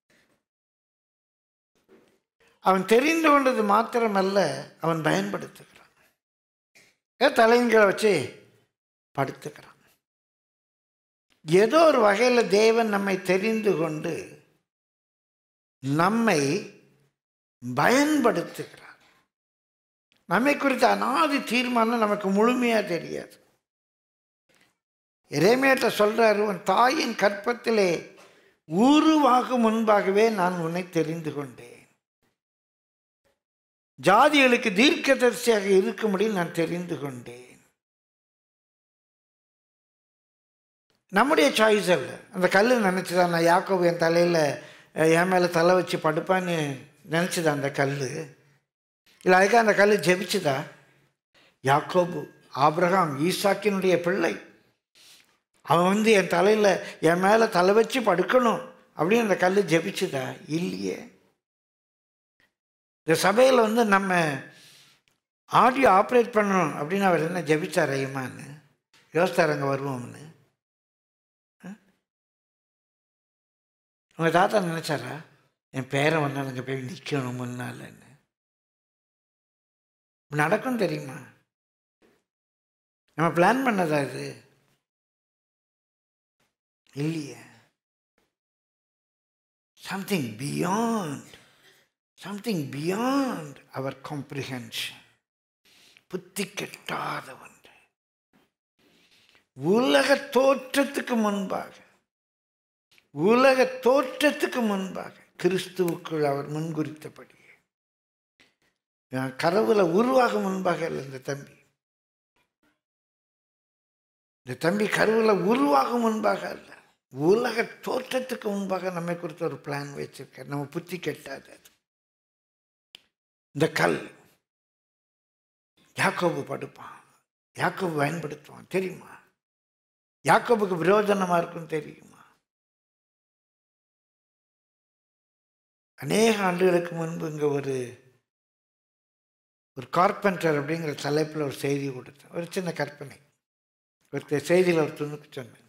அவன் தெரிந்து கொண்டது மாத்திரமல்ல அவன் பயன்படுத்துகிறான் ஏன் தலைங்களை வச்சு படுத்துக்கிறான் ஏதோ ஒரு வகையில் தேவன் நம்மை தெரிந்து கொண்டு நம்மை பயன்படுத்துகிறார் நம்மை குறித்த அனாதி தீர்மானம் நமக்கு முழுமையாக தெரியாது இறைமையிட்ட சொல்றாரு உன் தாயின் கற்பத்திலே உருவாகும் முன்பாகவே நான் உன்னை தெரிந்து கொண்டேன் ஜாதிகளுக்கு தீர்க்கதரிசியாக இருக்கும்படி நான் தெரிந்து கொண்டேன் நம்முடைய சாய்ஸ் அல்ல அந்த கல் நினச்சிதான் நான் யாக்கோபு என் தலையில் என் மேலே தலை வச்சு படுப்பான்னு நினச்சிதா அந்த கல் இல்லை அதுக்காக அந்த கல் ஜெபிச்சுதா யாக்கோபு ஆபிரகாம் ஈசாக்கினுடைய பிள்ளை அவன் வந்து என் தலையில் என் மேலே தலை வச்சு படுக்கணும் அப்படின்னு அந்த கல் ஜெபிச்சுதா இல்லையே இந்த சபையில் வந்து நம்ம ஆடியோ ஆப்ரேட் பண்ணணும் அப்படின்னு அவர் என்ன ஜெபிச்சார் ஐயமான்னு யோசித்தார் அங்கே வருவோம்னு உங்கள் தாத்தா நினச்சாரா என் பேரன் வந்து அங்கே போய் நிற்கணும் முன்னாலன்னு நடக்கும் தெரியுமா நம்ம பிளான் பண்ணதா இது இல்லையே something beyond something beyond our comprehension புத்தி கெட்டாத ஒன்று உலக தோற்றத்துக்கு முன்பாக உலக தோற்றத்துக்கு முன்பாக கிறிஸ்துவுக்குள் அவர் முன்குறித்தபடி கரவுல உருவாக முன்பாக இல்லை இந்த தம்பி இந்த தம்பி கருவில் உருவாகும் முன்பாக அல்ல உலக தோற்றத்துக்கு முன்பாக நம்மை குறித்து ஒரு பிளான் வச்சிருக்க நம்ம புத்தி கெட்டாது அது இந்த கல் யாக்கோபு படுப்பான் யாக்கோபு பயன்படுத்துவான் தெரியுமா யாக்கோபுக்கு விரோதனமா இருக்கும் தெரியுமா அநேக ஆண்டுகளுக்கு முன்பு இங்கே ஒரு ஒரு கார்பெண்டர் அப்படிங்கிற தலைப்பில் ஒரு செய்தி கொடுத்தேன் ஒரு சின்ன கற்பனை ஒரு செய்தியில் ஒரு துணுக்கு சொன்னேன்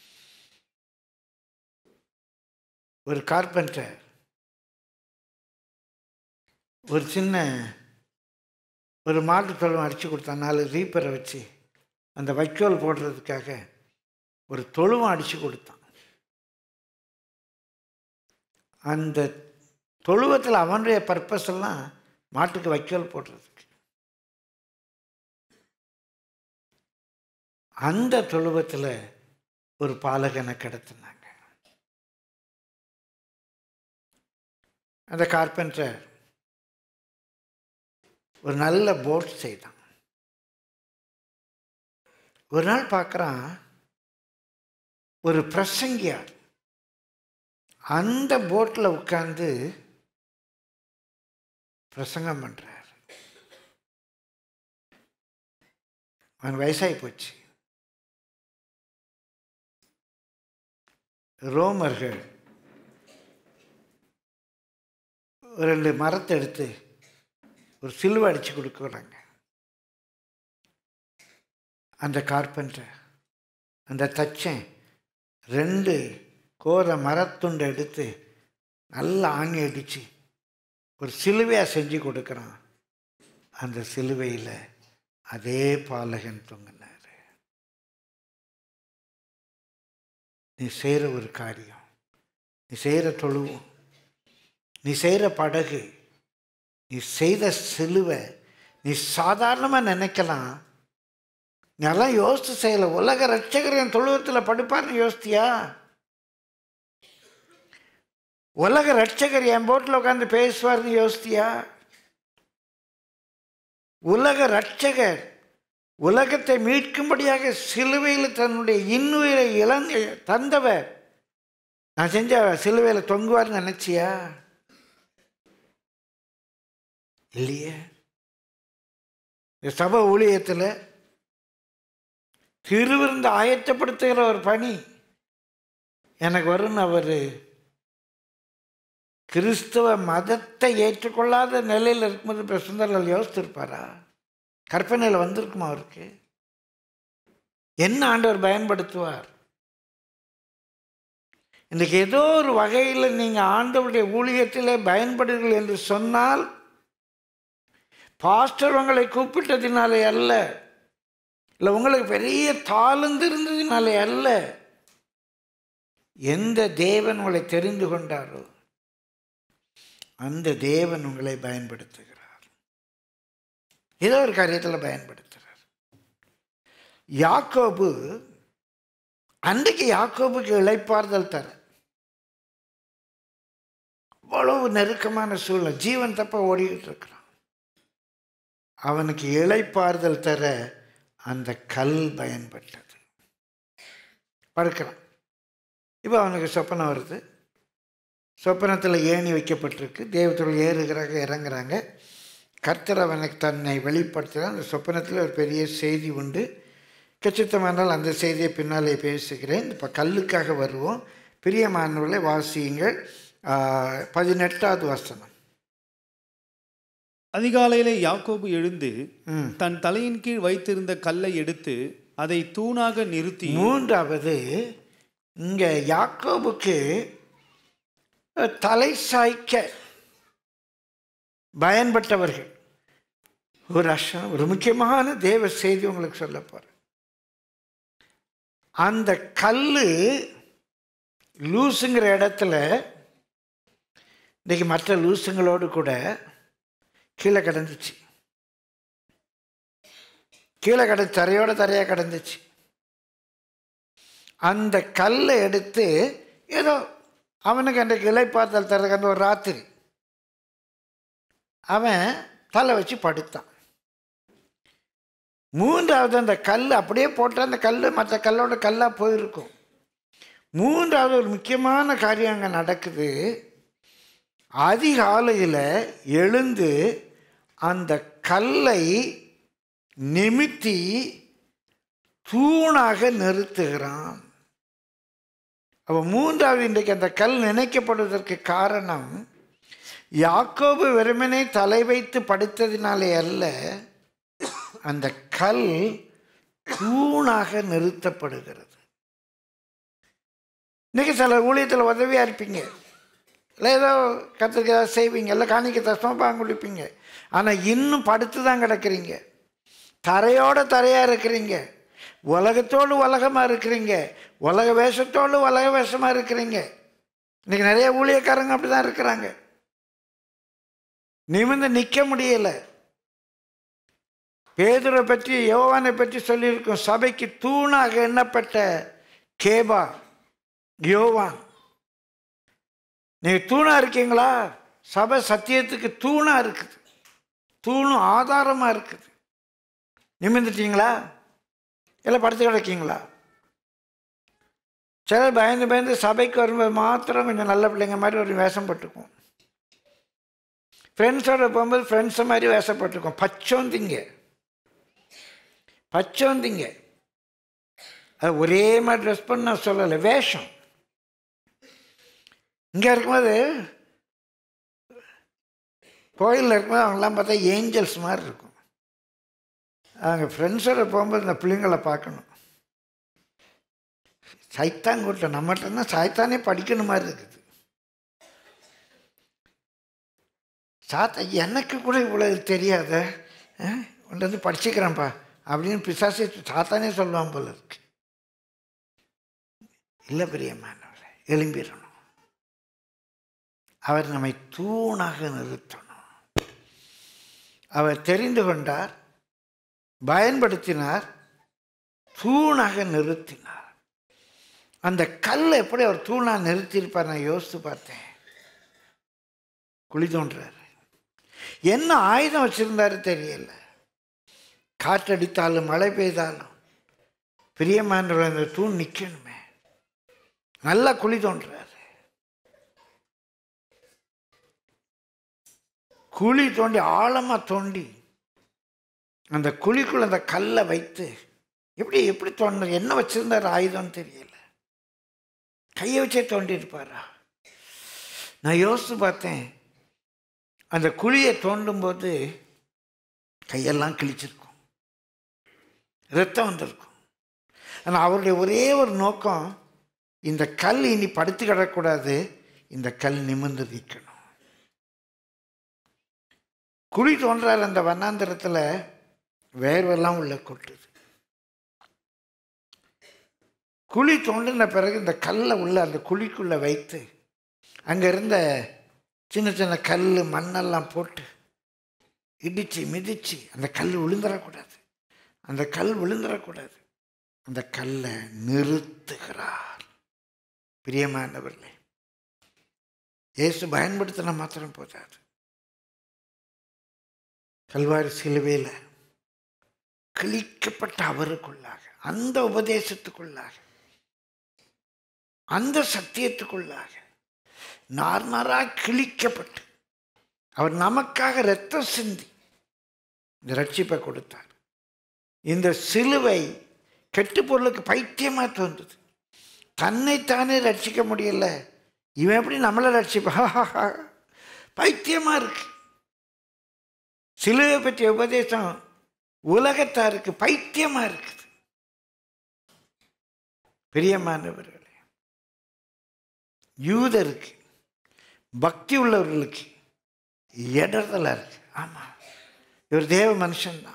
ஒரு கார்பெண்டர் ஒரு சின்ன ஒரு மாட்டு தொழுவம் அடித்து கொடுத்தான் நாலு ரீப்பரை வச்சு அந்த வைக்கோல் போடுறதுக்காக ஒரு தொழுவம் அடித்து கொடுத்தான் அந்த தொழுவத்தில் அவனுடைய பர்பஸ் எல்லாம் மாட்டுக்கு வைக்கோல் போடுறதுக்கு அந்த தொழுவத்தில் ஒரு பாலகனை கிடத்தினாங்க அந்த கார்பெண்டர் ஒரு நல்ல போட் செய்தான் ஒரு நாள் பார்க்குறான் ஒரு பிரசங்கியார் அந்த போட்டில் உட்கார்ந்து பிரசங்கம் பண்ணுறார் அவன் வயசாகி போச்சு ரோமர்கள் ஒரு ரெண்டு மரத்தை எடுத்து ஒரு சிலுவை அடித்து கொடுக்குறாங்க அந்த கார்பெண்டர் அந்த தச்சன் ரெண்டு கோர மரத்துண்டை எடுத்து நல்லா ஆணி அடித்து ஒரு சிலுவையாக செஞ்சு கொடுக்குறான் அந்த சிலுவையில் அதே பாலகன் தொங்கினார் நீ செய்கிற ஒரு காரியம் நீ செய்கிற தொழுவம் நீ செய்கிற படகு நீ செய்த சிலுவை நீ சாதாரணமாக நினைக்கலாம் நீ அதெல்லாம் யோசித்து செய்யலை உலக ரட்சகர் என் தொழுவத்தில் படுப்பார்னு யோசித்தியா உலக ரட்சகர் என் போட்டில் உட்காந்து பேசுவார்னு யோசித்தியா உலக ரட்சகர் உலகத்தை மீட்கும்படியாக சிலுவையில் தன்னுடைய இன்னுயிரை இழந்து தந்தவர் நான் செஞ்ச சிலுவையில் தொங்குவார்னு நினைச்சியா இல்லையே இந்த சபை ஊழியத்தில் திருவிருந்து ஆயத்தப்படுத்துகிற ஒரு பணி எனக்கு வரும்னு அவர் கிறிஸ்தவ மதத்தை ஏற்றுக்கொள்ளாத நிலையில் இருக்கும்போது இப்போ சுந்தரலால் யோசித்திருப்பாரா கற்பனையில் வந்திருக்குமா அவருக்கு என்ன ஆண்டவர் பயன்படுத்துவார் இன்றைக்கு ஏதோ ஒரு வகையில் நீங்கள் ஆண்டவருடைய ஊழியத்திலே பயன்படுங்கள் என்று சொன்னால் பாஸ்டர் உங்களை கூப்பிட்டதினாலே அல்ல இல்லை உங்களுக்கு பெரிய தாளந்து இருந்ததினாலே அல்ல எந்த தேவன் உங்களை தெரிந்து கொண்டாரோ அந்த தேவன் உங்களை பயன்படுத்துகிறார் ஏதோ ஒரு காரியத்தில் பயன்படுத்துகிறார் யாக்கோபு அன்றைக்கு யாக்கோபுக்கு இளைப்பாறுதல் தர அவ்வளவு நெருக்கமான சூழ்நிலை ஜீவன் தப்ப ஓடிக்கிட்டு இருக்கிறான் அவனுக்கு இளைப்பாறுதல் தர அந்த கல் பயன்பட்டது படுக்கிறான் இப்போ அவனுக்கு சொப்பனம் வருது சொப்பனத்தில் ஏணி வைக்கப்பட்டிருக்கு தேவத்தோடு ஏறுகிறாங்க இறங்குறாங்க கர்த்தர் அவனுக்கு தன்னை வெளிப்படுத்துகிறார் அந்த சொப்பனத்தில் ஒரு பெரிய செய்தி உண்டு கச்சித்தமானால் அந்த செய்தியை பின்னாலே பேசுகிறேன் இப்போ கல்லுக்காக வருவோம் பிரியமானவர்களை வாசியுங்கள் ஆஹ், பதினெட்டாவது வசனம் அதிகாலையிலே யாக்கோபு எழுந்து ம். தன் தலையின் கீழ் வைத்திருந்த கல்லை எடுத்து அதை தூணாக நிறுத்தி மூன்றாவது இங்கே யாக்கோபுக்கு தலை சாய்க்க பயன்பட்டவர்கள் ஒரு அஷம் ஒரு முக்கியமான தேவ செய்தி உங்களுக்கு சொல்ல போகிறேன் அந்த கல் லூசுங்கிற இடத்துல இன்னைக்கு மற்ற லூசுங்களோடு கூட கீழே கிடந்துச்சு கீழே கிட தரையோட தரையாக கிடந்துச்சு அந்த கல்லை எடுத்து ஏதோ அவனுக்கு அன்றைக்கு இலைப்பாத்தல் தர்றதுக்கு அந்த ஒரு ராத்திரி அவன் தலை வச்சு படுத்தான் மூன்றாவது அந்த கல் அப்படியே போட்டால் அந்த கல் மற்ற கல்லோட கல்லாக போயிருக்கும் மூன்றாவது ஒரு முக்கியமான காரியம் அங்கே நடக்குது அதிகாலையில் எழுந்து அந்த கல்லை நிமித்தி தூணாக நிறுத்துகிறான் அவன் மூன்றாவது இன்றைக்கு அந்த கல் நினைக்கப்படுவதற்கு காரணம் யாக்கோபு வெறுமனே தலை வைத்து படுத்ததினாலே அல்ல அந்த கல் தூணாக நிறுத்தப்படுகிறது இன்னைக்கு சில ஊழியத்தில் உதவியாக இருப்பீங்க இல்லை ஏதோ கற்றுக்க ஏதாவது செய்வீங்க இல்லை காணிக்க தஸ்மப்பாங்க குடிப்பீங்க ஆனால் இன்னும் படுத்து தான் கிடக்கிறீங்க தரையோட தரையாக இருக்கிறீங்க உலகத்தோடு உலகமாக இருக்கிறீங்க உலக வேஷத்தோடு உலக வேஷமாக இருக்கிறீங்க இன்னைக்கு நிறைய ஊழியக்காரங்க அப்படி தான் இருக்கிறாங்க நிமிர்ந்து நிற்க முடியலை பேதுரை பற்றி யோவானை பற்றி சொல்லியிருக்கோம் சபைக்கு தூணாக எண்ணப்பட்ட கேபா யோவான் நீங்கள் தூணாக இருக்கீங்களா சபை சத்தியத்துக்கு தூணாக இருக்குது தூணும் ஆதாரமாக இருக்குது நிமிர்ந்துட்டீங்களா இல்லை படுத்து கிடக்கீங்களா சிலர் பயந்து பயந்து சபைக்கு வரும்போது மாத்திரம் கொஞ்சம் நல்ல பிள்ளைங்க மாதிரி ஒரு வேஷம் போட்டுக்கும் ஃப்ரெண்ட்ஸோட போகும்போது ஃப்ரெண்ட்ஸை மாதிரி வேஷப்பட்டிருக்கோம் பச்சோந்திங்க பச்சோந்திங்க அது ஒரே மாதிரி ட்ரெஸ் பண்ண நான் சொல்லலை வேஷம் இங்கே இருக்கும்போது கோயிலில் இருக்கும்போது அவங்களாம் பார்த்தா ஏஞ்சல்ஸ் மாதிரி இருக்கும் அவங்க ஃப்ரெண்ட்ஸோட போகும்போது இந்த பிள்ளைங்களை பார்க்கணும் சைத்தான் கூட்டம் நம்மகிட்ட இருந்தால் சாய்த்தானே படிக்கணும் மாதிரி இருக்குது சாத்தா எனக்கு கூட இவ்வளோ தெரியாத உன்ட்டு வந்து படிச்சுக்கிறேன்ப்பா அப்படின்னு பிசாசே சாத்தானே சொல்லுவான் போல இருக்கு இல்லை பிரியமானவரை எழும்பிடணும் அவர் நம்மை தூணாக நிறுத்தணும் அவர் தெரிந்து கொண்டார் பயன்படுத்தினார் தூணாக நிறுத்தினார் அந்த கல்லை எப்படி அவர் தூணாக நிறுத்தியிருப்பார் நான் யோசித்து பார்த்தேன் குழி தோன்றார் என்ன ஆயுதம் வச்சிருந்தாரு தெரியல காற்றடித்தாலும் மழை பெய்தாலும் பிரியமானவர் அந்த தூண் நிற்கணுமே நல்லா குழி தோன்றாரு குழி தோண்டி ஆழமாக தோண்டி அந்த குழிக்குள்ள அந்த கல்லை வைத்து எப்படி எப்படி தோண்டினார் என்ன வச்சிருந்தார் ஆயுதம்னு தெரியல கையை வச்சே தோண்டி இருப்பாரா நான் யோசித்து பார்த்தேன் அந்த குழியை தோண்டும் போது கையெல்லாம் கிழிச்சிருக்கும் ரத்தம் வந்திருக்கும் ஆனால் அவருடைய ஒரே ஒரு நோக்கம் இந்த கல் இனி படுத்து கிடக்கூடாது இந்த கல் நிமிர்ந்து நிற்கணும் குழி தோன்றார் அந்த வண்ணாந்திரத்தில் வேர்வெல்லாம் உள்ள கொட்டுது குழி தோண்டின பிறகு இந்த கல்லை உள்ள அந்த குழிக்குள்ளே வைத்து அங்கே இருந்த சின்ன சின்ன கல் மண்ணெல்லாம் போட்டு இடித்து மிதித்து அந்த கல் விழுந்துடக்கூடாது அந்த கல் விழுந்துடக்கூடாது அந்த கல்லை நிறுத்துகிறார் பிரியமானவர்களே இயேசு பயன்படுத்தின மாத்திரம் போதாது கல்வாரி சிலுவையில் கிழிக்கப்பட்ட அவருக்குள்ளாக அந்த உபதேசத்துக்குள்ளாக அந்த சத்தியத்துக்குள்ளாக நார் நாராக கிழிக்கப்பட்டு அவர் நமக்காக ரத்தம் சிந்தி இந்த ரட்சிப்பை கொடுத்தார் இந்த சிலுவை கெட்டு பொருளுக்கு பைத்தியமாக தோன்றுது தன்னைத்தானே ரட்சிக்க முடியல இவன் எப்படி நம்மளை ரட்சிப்பா பைத்தியமாக இருக்கு சிலுவை பற்றிய உபதேசம் உலகத்தாருக்கு பைத்தியமாக இருக்குது பிரியமானவர்களே யூதருக்கு பக்தி உள்ளவர்களுக்கு இடர்தலாக இருக்கு ஆமாம் இவர் தேவ மனுஷன்தான்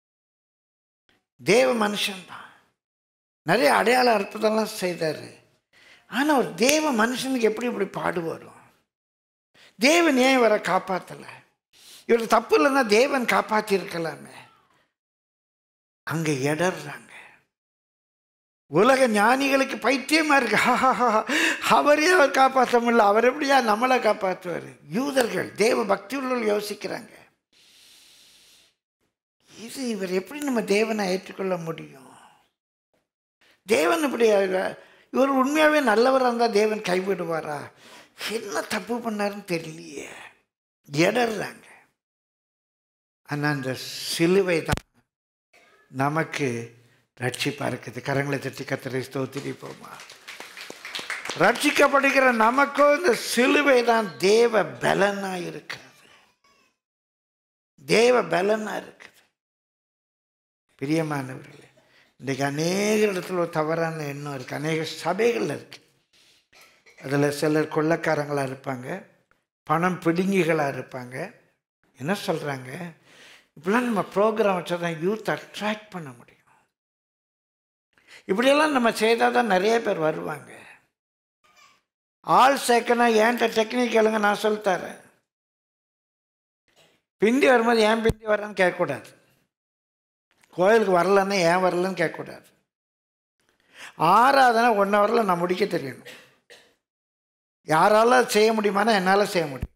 தேவ மனுஷன்தான் நிறைய அடையாள அற்புதம்லாம் செய்தார் ஆனால் ஒரு தேவ மனுஷனுக்கு எப்படி இப்படி பாடு வரும் தேவன் ஏன் இவரை காப்பாற்றலை இவர் தப்பு இல்லைன்னா தேவன் காப்பாற்றிருக்கலாமே அங்கே இடர்றாங்க உலக ஞானிகளுக்கு பைத்தியமா இருக்கு அவரே அவர் காப்பாற்ற முடியல அவர் எப்படியா நம்மளை காப்பாற்றுவார் யூதர்கள் தேவ பக்தி உள்ளவர்கள் யோசிக்கிறாங்க இது இவர் எப்படி நம்ம தேவனை ஏற்றுக்கொள்ள முடியும் தேவன் இப்படி இவர் உண்மையாகவே நல்லவராக இருந்தால் தேவன் கைவிடுவாரா என்ன தப்பு பண்ணாருன்னு தெரியலையே இடர்றாங்க ஆனால் அந்த சிலுவை தான் நமக்கு ரட்சிப்பா இருக்குது கரங்களை தட்டி கத்தரை ஸ்தோத்திரிப்போமா ரட்சிக்கப்படுகிற நமக்கும் இந்த சிலுவை தான் தேவ பலனா இருக்கிறது தேவ பலனா இருக்குது பிரியமானவர்களே இன்றைக்கு அநேக இடத்துல ஒரு தவறான எண்ணம் இருக்குது அநேக சபைகள் இருக்கு அதில் சிலர் கொள்ளக்காரங்களாக இருப்பாங்க பணம் பிடுங்கிகளாக இருப்பாங்க என்ன சொல்கிறாங்க இப்படிலாம் நம்ம ப்ரோக்ராம் வச்சா தான் யூத் அட்ராக்ட் பண்ண முடியும் இப்படியெல்லாம் நம்ம செய்தால் தான் நிறைய பேர் வருவாங்க ஆள் சேர்க்கணும் ஏன்ட்ட டெக்னிக் கேளுங்க நான் சொல்லித்தரேன் பிந்தி வரும்போது ஏன் பிந்தி வரேன்னு கேட்கக்கூடாது கோயிலுக்கு வரலன்னா ஏன் வரலன்னு கேட்கக்கூடாது ஆறாவதுனா ஒன் ஹவரில் நான் முடிக்க தெரியணும் யாரால செய்ய முடியுமானா என்னால் செய்ய முடியும்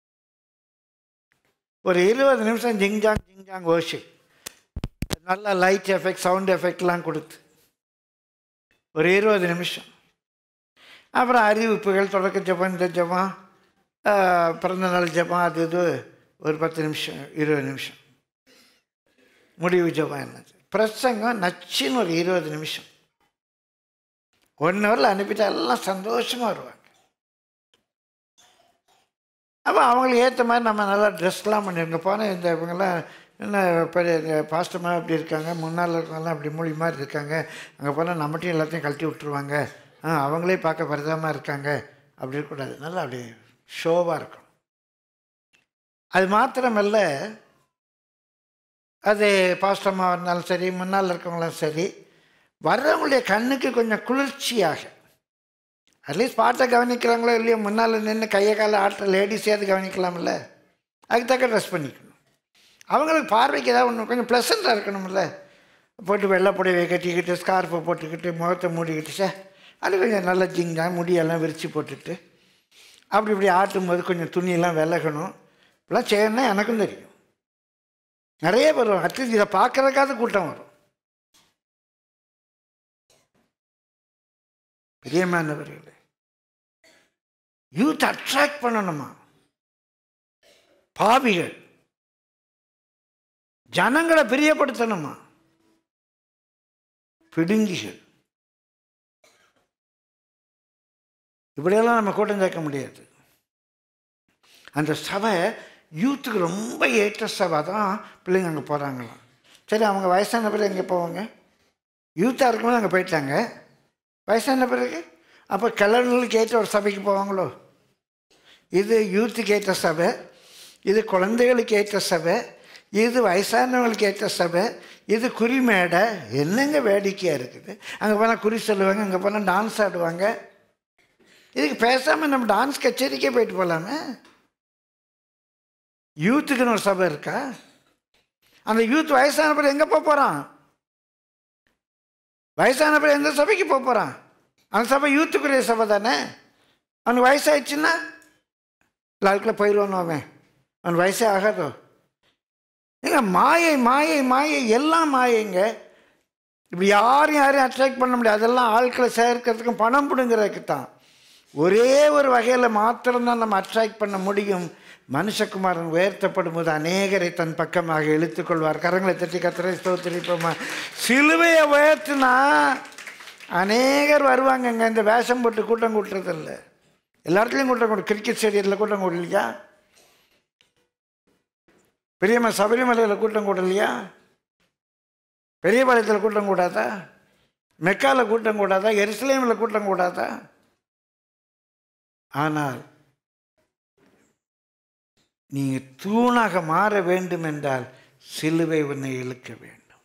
ஒரு இருபது நிமிஷம் ஜிங்ஜாங் ஜிங்ஜாங் ஓஷி நல்லா லைட் எஃபெக்ட் சவுண்ட் எஃபெக்ட்லாம் கொடுத்து ஒரு இருபது நிமிஷம் அப்புறம் அறிவிப்புகள் தொடக்க ஜபம் இந்த ஜபம் பிறந்தநாள் ஜபம் அது இது ஒரு பத்து நிமிஷம் இருபது நிமிஷம் முடிவு ஜபம் என்னது பிரசங்கம் நச்சுன்னு ஒரு இருபது நிமிஷம் ஒன் ஹவரில் அனுப்பிட்டா எல்லாம் சந்தோஷமாக வருவாங்க அப்போ அவங்களுக்கு ஏற்ற மாதிரி நம்ம நல்லா ட்ரெஸ்லாம் பண்ணிருங்க போனால் இந்த இவங்கெல்லாம் என்ன பெரிய இந்த பாஸ்டமாக அப்படி இருக்காங்க முன்னால் இருக்கவங்கலாம் அப்படி மூலி மாதிரி இருக்காங்க அங்கே போனால் நம்மகிட்டையும் எல்லாத்தையும் கழட்டி விட்டுருவாங்க ஆ அவங்களே பார்க்க பரிதமாக இருக்காங்க அப்படி இருக்கக்கூடாது நல்லா அப்படி ஷோவாக இருக்கும் அது மாத்திரமல்ல அது பாஸ்டமாக இருந்தாலும் சரி முன்னால் இருக்கவங்களும் சரி வர்றவங்களுடைய கண்ணுக்கு கொஞ்சம் குளிர்ச்சியாக அட்லீஸ்ட் பாட்டை கவனிக்கிறாங்களோ இல்லையோ முன்னால் நின்று கையை காலை ஆட்ட லேடிஸேது கவனிக்கலாம்ல அதுக்கு தக்க ட்ரெஸ் பண்ணிக்கணும் அவங்களுக்கு பார்வைக்கு ஏதாவது ஒன்று கொஞ்சம் ப்ளசண்ட்டாக இருக்கணும்ல போட்டு வெள்ளை புடவை கட்டிக்கிட்டு ஸ்கார்ஃபை போட்டுக்கிட்டு முகத்தை மூடிக்கிட்டு சார் அது கொஞ்சம் நல்லா ஜிங்கா முடியெல்லாம் விரித்து போட்டுட்டு அப்படி இப்படி ஆட்டும் போது கொஞ்சம் துணியெல்லாம் விலகணும் இப்படிலாம் செய்யணும்னா எனக்கும் தெரியும் நிறைய பேர் வரும் அட்லீஸ்ட் இதை பார்க்குறதுக்காவது கூட்டம் வரும் பிரியமானவர்களே யூத் அட்ராக்ட் பண்ணணுமா பாவிகள் ஜனங்களை பிரியப்படுத்தணுமா பிடுங்கிகள் இப்படியெல்லாம் நம்ம கூட்டம் சேர்க்க முடியாது அந்த சபை யூத்துக்கு ரொம்ப ஏற்ற சபை தான் பிள்ளைங்க அங்கே போகிறாங்களாம் சரி அவங்க வயசான பிறகு எங்கே போவாங்க யூத்தாக இருக்கும்போது அங்கே போயிட்டாங்க வயசான பிறகு அப்போ கிழவர்களுக்கு ஏற்ற ஒரு சபைக்கு போவாங்களோ இது யூத்துக்கு ஏற்ற சபை இது குழந்தைகளுக்கு ஏற்ற சபை இது வயசானவங்களுக்கு ஏற்ற சபை இது குறி மேடை என்னங்க வேடிக்கையாக இருக்குது அங்கே போனால் குறி சொல்லுவாங்க அங்கே போனால் டான்ஸ் ஆடுவாங்க இதுக்கு பேசாமல் நம்ம டான்ஸ் கச்சேரிக்கே போயிட்டு போகலாமே யூத்துக்குன்னு ஒரு சபை இருக்கா அந்த யூத் வயசான பிறகு எங்கே போக போகிறான் வயசான பிறகு எந்த சபைக்கு போக போகிறான் அந்த சபை யூத்துக்குரிய சபை தானே அவனுக்கு வயசாயிடுச்சுன்னா லால்கில் போயிடுவான் அவன் அவன் வயசே ஆகாதோ ஏங்க மாயை மாயை மாயை எல்லாம் மாயைங்க இப்படி யாரையும் யாரையும் அட்ராக்ட் பண்ண முடியாது அதெல்லாம் ஆட்களை சேர்க்கறதுக்கும் பணம் பிடுங்கிறதுக்கு தான் ஒரே ஒரு வகையில் மாத்திரம்தான் நம்ம அட்ராக்ட் பண்ண முடியும் மனுஷகுமாரன் உயர்த்தப்படும் போது அநேகரை தன் பக்கமாக இழுத்துக்கொள்வார் கரங்களை தட்டி கத்திரை ஸ்தோத்திரிப்போமா சிலுவையை உயர்த்தினா அநேகர் வருவாங்கங்க இந்த வேஷம் போட்டு கூட்டம் கூட்டுறதில்ல எல்லா இடத்துலையும் கூட்டம் கூடும் கிரிக்கெட் ஸ்டேடியத்தில் கூட்டம் கூடலையா பெரியம்மா சபரிமலையில் கூட்டம் கூடலையா பெரியபாளையத்தில் கூட்டம் கூடாதா மெக்கால கூட்டம் கூடாதா எருசலேமில் கூட்டம் கூடாதா ஆனால் நீங்கள் தூணாக மாற வேண்டும் என்றால் சிலுவை உன்னை இழுக்க வேண்டும்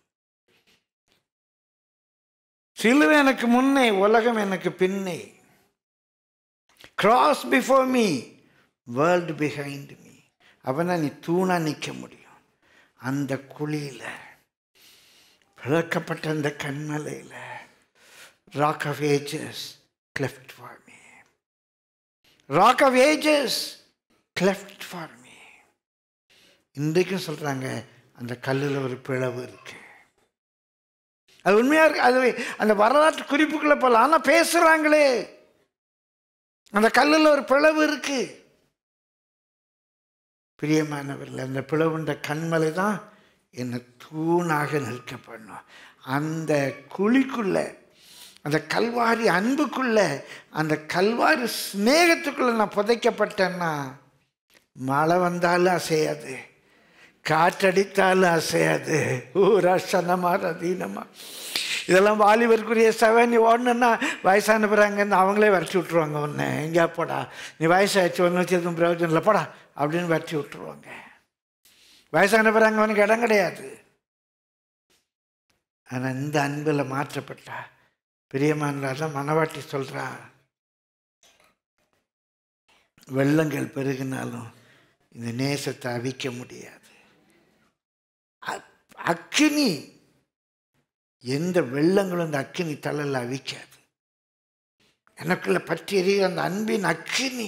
சிலுவை எனக்கு முன்னே உலகம் எனக்கு பின்னே cross before me world behind me அப்போ நீ தூணா நிற்க முடியும் அந்த குழியில் பிளக்கப்பட்ட அந்த கண்மலையில் rock of ages cleft for me rock of ages cleft for me இன்றைக்கும் சொல்கிறாங்க அந்த கல்லில் ஒரு பிளவு இருக்கு அது உண்மையாக இருக்கு அது அந்த வரலாற்று குறிப்புக்குள்ளே போகலாம் ஆனால் பேசுகிறாங்களே அந்த கல்லில் ஒரு பிளவு இருக்கு பிரியமானவர்கள் அந்த பிளவுன்ற கண்மலை தான் என்னை தூணாக நிற்க பண்ணும் அந்த குழிக்குள்ள அந்த கல்வாரி அன்புக்குள்ள அந்த கல்வாரி சிநேகத்துக்குள்ள நான் புதைக்கப்பட்டேன்னா மழை வந்தாலும் அசையாது காற்றடித்தாலும் அசையாது ஊரா சனமா ரதீனமா இதெல்லாம் வாலிபருக்குரிய சவை நீ ஓடணுன்னா வயசான பிறகு அங்கேருந்து அவங்களே விரட்டி விட்ருவாங்க உன்னை எங்கேயா போடா நீ வயசாச்சு ஒன்று வச்சு எதுவும் பிரயோஜனம் இல்லை போடா அப்படின்னு விரட்டி விட்ருவாங்க வயசான பிறகு அங்கே அவனுக்கு இடம் கிடையாது ஆனால் இந்த அன்பில் மாற்றப்பட்டா பிரியமானதான் மனவாட்டி சொல்கிறா வெள்ளங்கள் பெருகினாலும் இந்த நேசத்தை அவிக்க முடியாது அ- அக்கினி எந்த வெள்ளங்களும் அந்த அக்கினி தலையில் அவிக்காது எனக்குள்ள பற்றி எரியுற அந்த அன்பின் அக்கினி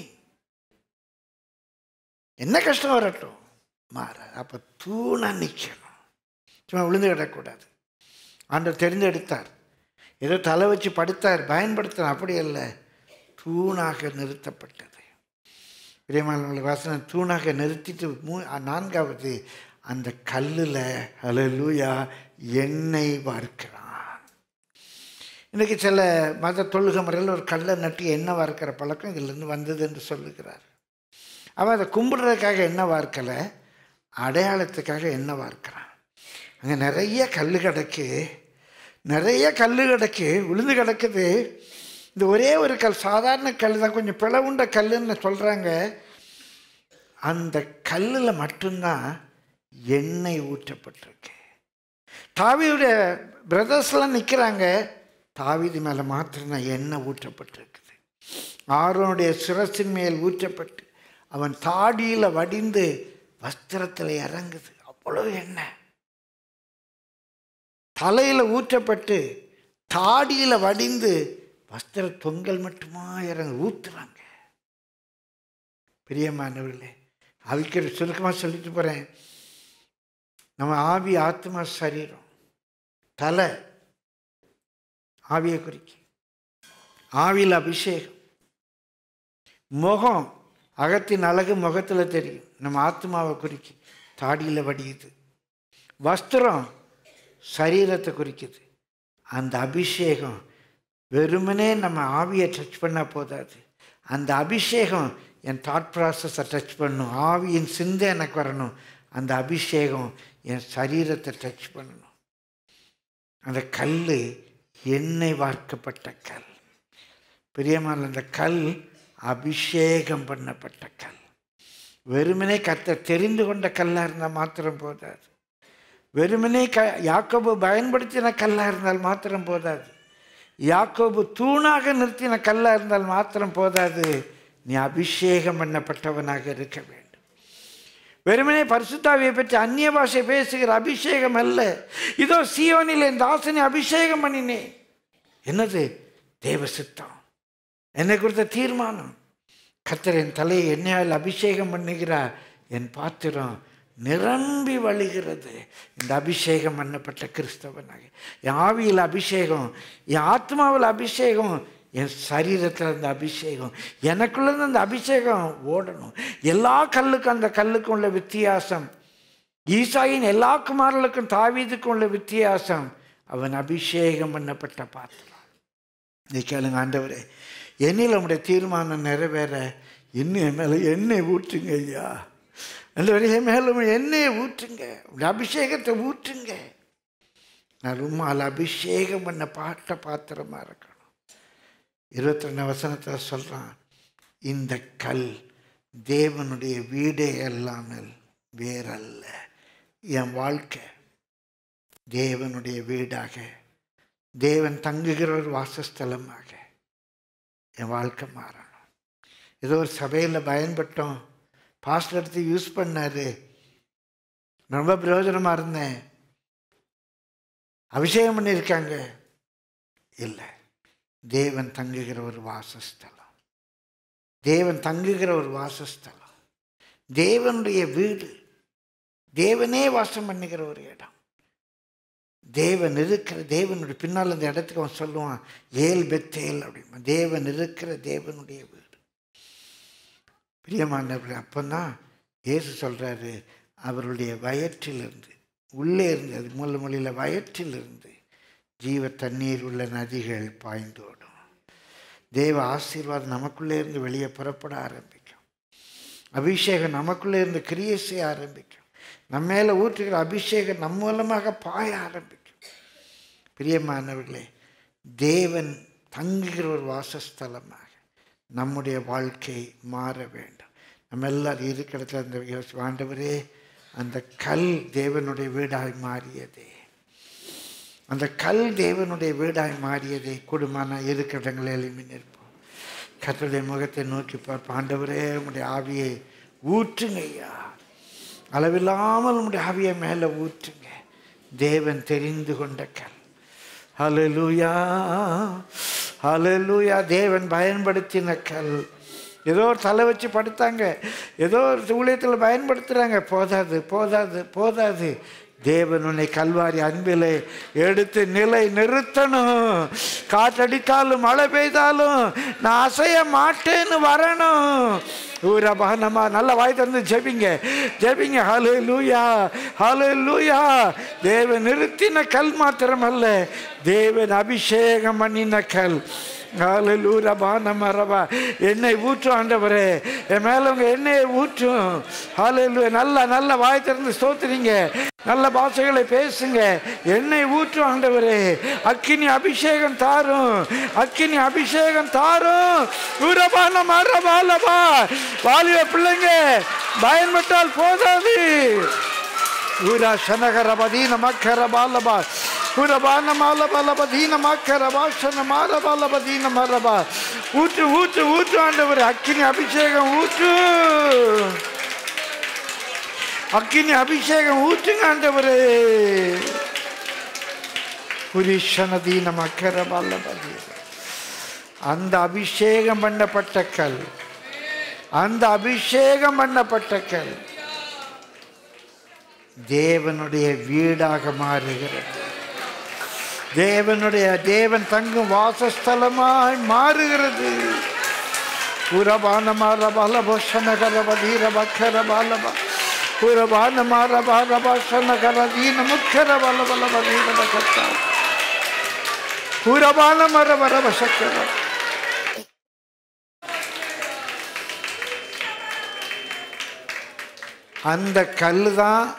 என்ன கஷ்டம் வரட்டும் மாறாது அப்போ தூணா நிற்கணும் சும்மா விழுந்து கிடக்கூடாது ஆண்டவர் தெரிந்தெடுத்தார் ஏதோ தலை வச்சு படுத்தார் பயன்படுத்தினார் அப்படி அல்ல தூணாக நிறுத்தப்பட்டது பிரியமான வாசனம் தூணாக நிறுத்திட்டு மூ நான்காவது அந்த கல்லில் அலலூயா எண்ணெய் வார்க்கிறான் இன்றைக்கி சில மத தொழுகை முறையில் ஒரு கல்லை நட்டு எண்ணெய் வார்க்கிற பழக்கம் இதிலிருந்து வந்தது என்று சொல்லுகிறார் அவன் அதை கும்பிடுறதுக்காக எண்ணெய் வார்க்கலை அடையாளத்துக்காக எண்ணெய் வார்க்கிறான் அங்கே நிறைய கல் கிடக்கு நிறைய கல் கிடக்கு விழுந்து கிடக்குது இந்த ஒரே ஒரு கல் சாதாரண கல் தான் கொஞ்சம் பிளவுண்ட கல்லுன்னு சொல்கிறாங்க அந்த கல்லில் மட்டும்தான் எண்ணெய் ஊற்றப்பட்டிருக்கு தாவியுடைய பிரதர்ஸ்லாம் நிற்கிறாங்க தாவீது மேலே மாத்திரம் எண்ணெய் ஊற்றப்பட்டிருக்குது ஆரோனுடைய சிரசின் மேல் ஊற்றப்பட்டு அவன் தாடியில் வடிந்து வஸ்திரத்தில் இறங்குது அவ்வளோ எண்ணெய் தலையில் ஊற்றப்பட்டு தாடியில் வடிந்து வஸ்திர தொங்கல் மட்டுமா இறங்க ஊத்துறாங்க பிரியமானவர்களே அவிக்கிற சுருக்கமாக சொல்லிட்டு போகிறேன் நம்ம ஆவி ஆத்மா சரீரம் தலை ஆவியை குறிக்கு ஆவியில் அபிஷேகம் முகம் அகத்தின் அழகு முகத்தில் தெரியும் நம்ம ஆத்மாவை குறிக்கு தாடியில் வடியுது வஸ்திரம் சரீரத்தை குறிக்குது அந்த அபிஷேகம் வெறுமனே நம்ம ஆவியை டச் பண்ணால் போதாது அந்த அபிஷேகம் என் தாட் ப்ராசஸை டச் பண்ணும் ஆவியின் சிந்தை எனக்கு வரணும் அந்த அபிஷேகம் என் சரீரத்தை டச் பண்ணணும் அந்த கல் எண்ணெய் வார்க்கப்பட்ட கல் பிரியமான அந்த கல் அபிஷேகம் பண்ணப்பட்ட கல் வெறுமனே கத்த தெரிந்து கொண்ட கல்லாக இருந்தால் மாத்திரம் போதாது வெறுமனே க யாக்கோபு பயன்படுத்தின கல்லாக இருந்தால் மாத்திரம் போதாது யாக்கோபு தூணாக நிறுத்தின கல்லாக இருந்தால் மாத்திரம் போதாது நீ அபிஷேகம் பண்ணப்பட்டவனாக இருக்க வேண்டும் வெறுமனே பரிசுத்தாவியை பற்றி அந்நிய பாஷை பேசுகிற அபிஷேகம் அல்ல இதோ சியோனில் என் தாசனை அபிஷேகம் பண்ணினேன் என்னது தேவ சித்தம் என்னை குறித்த தீர்மானம் கத்தர் என் தலையை எண்ணெயால் அபிஷேகம் பண்ணுகிறார் என் பாத்திரம் நிரம்பி வழிகிறது இந்த அபிஷேகம் பண்ணப்பட்ட கிறிஸ்தவனாக என் ஆவியில் அபிஷேகம் என் ஆத்மாவில் அபிஷேகம் என் சரீரத்தில் அந்த அபிஷேகம் எனக்குள்ள அந்த அபிஷேகம் ஓடணும் எல்லா கல்லுக்கும் அந்த கல்லுக்கும் உள்ள வித்தியாசம் ஈசாயின் எல்லா குமாரர்களுக்கும் தாவீதுக்கும் உள்ள வித்தியாசம் அவன் அபிஷேகம் பண்ணப்பட்ட பாத்திரம் நீ கேளுங்க ஆண்டவரே என்னில் உங்களுடைய தீர்மானம் நிறைவேற இன்னும் என் மேலே எண்ணெய் ஊற்றுங்க ஐயா ஆண்டவரே என் மேலே உங்க எண்ணெயை ஊற்றுங்க உங்களுடைய அபிஷேகத்தை ஊற்றுங்க நான் உம்மால் அபிஷேகம் பண்ண பாட்ட பாத்திரமா இருக்கணும் இருபத்தி ரெண்டு வசனத்தில் சொல்கிறான் இந்த கல் தேவனுடைய வீடே அல்லாமல் வேறல்ல என் வாழ்க்கை தேவனுடைய வீடாக தேவன் தங்குகிற ஒரு வாசஸ்தலமாக என் வாழ்க்கை மாறணும் ஏதோ ஒரு சபையில் பயன்பட்டோம் பாஸ்டர் எடுத்து யூஸ் பண்ணாரு ரொம்ப பிரயோஜனமாக இருந்தேன் அபிஷேகம் பண்ணியிருக்காங்க இல்லை தேவன் தங்குகிற ஒரு வாசஸ்தலம் தேவன் தங்குகிற ஒரு வாசஸ்தலம் தேவனுடைய வீடு தேவனே வாசம் பண்ணுகிற ஒரு இடம் தேவன் இருக்கிற தேவனுடைய பின்னால் அந்த இடத்துக்கு அவன் சொல்லுவான் ஏல் பெத்தேல் அப்படிமா தேவன் இருக்கிற தேவனுடைய வீடு பிரியமானவர்கள் அப்போதான் இயேசு சொல்கிறாரு அவருடைய வயற்றிலிருந்து உள்ளே இருந்து அது மூல மொழியில் வயற்றிலிருந்து ஜீவ தண்ணீர் உள்ள நதிகள் பாய்ந்தோடும் தேவ ஆசீர்வாதம் நமக்குள்ளே இருந்து வெளியே புறப்பட ஆரம்பிக்கும் அபிஷேகம் நமக்குள்ளே இருந்து கிரியை செய்ய ஆரம்பிக்கும் நம்ம மேலே ஊற்றுகிற அபிஷேகம் நம் மூலமாக பாய ஆரம்பிக்கும் பிரியமானவர்களே தேவன் தங்குகிற ஒரு வாசஸ்தலமாக நம்முடைய வாழ்க்கை மாற வேண்டும் நம்ம எல்லாரும் இருக்கிற இடத்துல அந்த யோசி- ஆண்டவரே அந்த கல் தேவனுடைய வீடாய் மாறியதே அந்த கல் தேவனுடைய வீடாய் மாறியதை குடும்பமான இருக்கிற இடங்களில் எழுப்பி நிற்போம் கர்த்தருடைய முகத்தை நோக்கி பார்ப்போம் ஆண்டவரே உம்முடைய ஆவியை ஊற்றுங்க ஐயா அளவில்லாமல் உம்முடைய ஆவியை மேலே ஊற்றுங்க தேவன் தெரிந்து கொண்ட கல் ஹalleluya ஹalleluya தேவன் பயன்படுத்தின கல் ஏதோ ஒரு தலை வச்சு படுத்தாங்க ஏதோ ஒரு ஊழியத்தில் பயன்படுத்துகிறாங்க போதாது போதாது போதாது தேவன் உன்னை கல்வாரி அன்பிலே எடுத்து நிலை நிறுத்தணும் காற்றடித்தாலும் மழை பெய்தாலும் நான் அசைய மாட்டேன்னு வரணும் ஊரபா நம்ம நல்ல வாய் திறந்து ஜெபிங்க ஜெபிங்க ஹலோ லூயா ஹலோ லூயா தேவன் நிறுத்தின கல் மாத்திரம் அல்ல தேவன் அபிஷேகம் பண்ணின கல் ஹalleluya நம்ம ரபா எண்ணெய் ஊற்றும் ஆண்டவரே என் மேல உங்க எண்ணெயை ஊற்றும் ஹalleluya நல்ல நல்ல வாய் திறந்து ஸ்தோத்திரிங்க நல்ல பாஷைகளை பேசுங்க எண்ணெய் ஊற்றும் ஆண்டவரே அக்கினி அபிஷேகம் தாரும் அக்கினி அபிஷேகம் தாரும் ஊரபா நம்ம ரபா லபா வாலிப பிள்ளைங்க பயன்பட்டால் போதாது ஊரா சனகரபதீன மக்கரபாலபா ஊரபான மாலபலபதீன மக்கரபாஷன மாலபலபதீன மரபா ஊற்று ஊற்று ஊற்று ஆண்டவர் அக்கினி அபிஷேகம் ஊற்று அக்கினி அபிஷேகம் ஊற்றுங்க ஆண்டவரே புரிஷனதீன மக்கரபாலபதீன அந்த அபிஷேகம் பண்ணப்பட்ட கல் அந்த அபிஷேகம் பண்ணப்பட்ட கல் தேவனுடைய வீடாக மாறுகிறது தேவனுடைய தேவன் தங்கும் வாசஸ்தலமாய் மாறுகிறது புறபான மாரபால போஷனகரபதீர பக்கர பாலபா புறபான மாரபால போஷனகரதீன முக்கர பல பல பதீர பக்கத்தா புறபான மரபர பசக்கர அந்த கல்லு தான்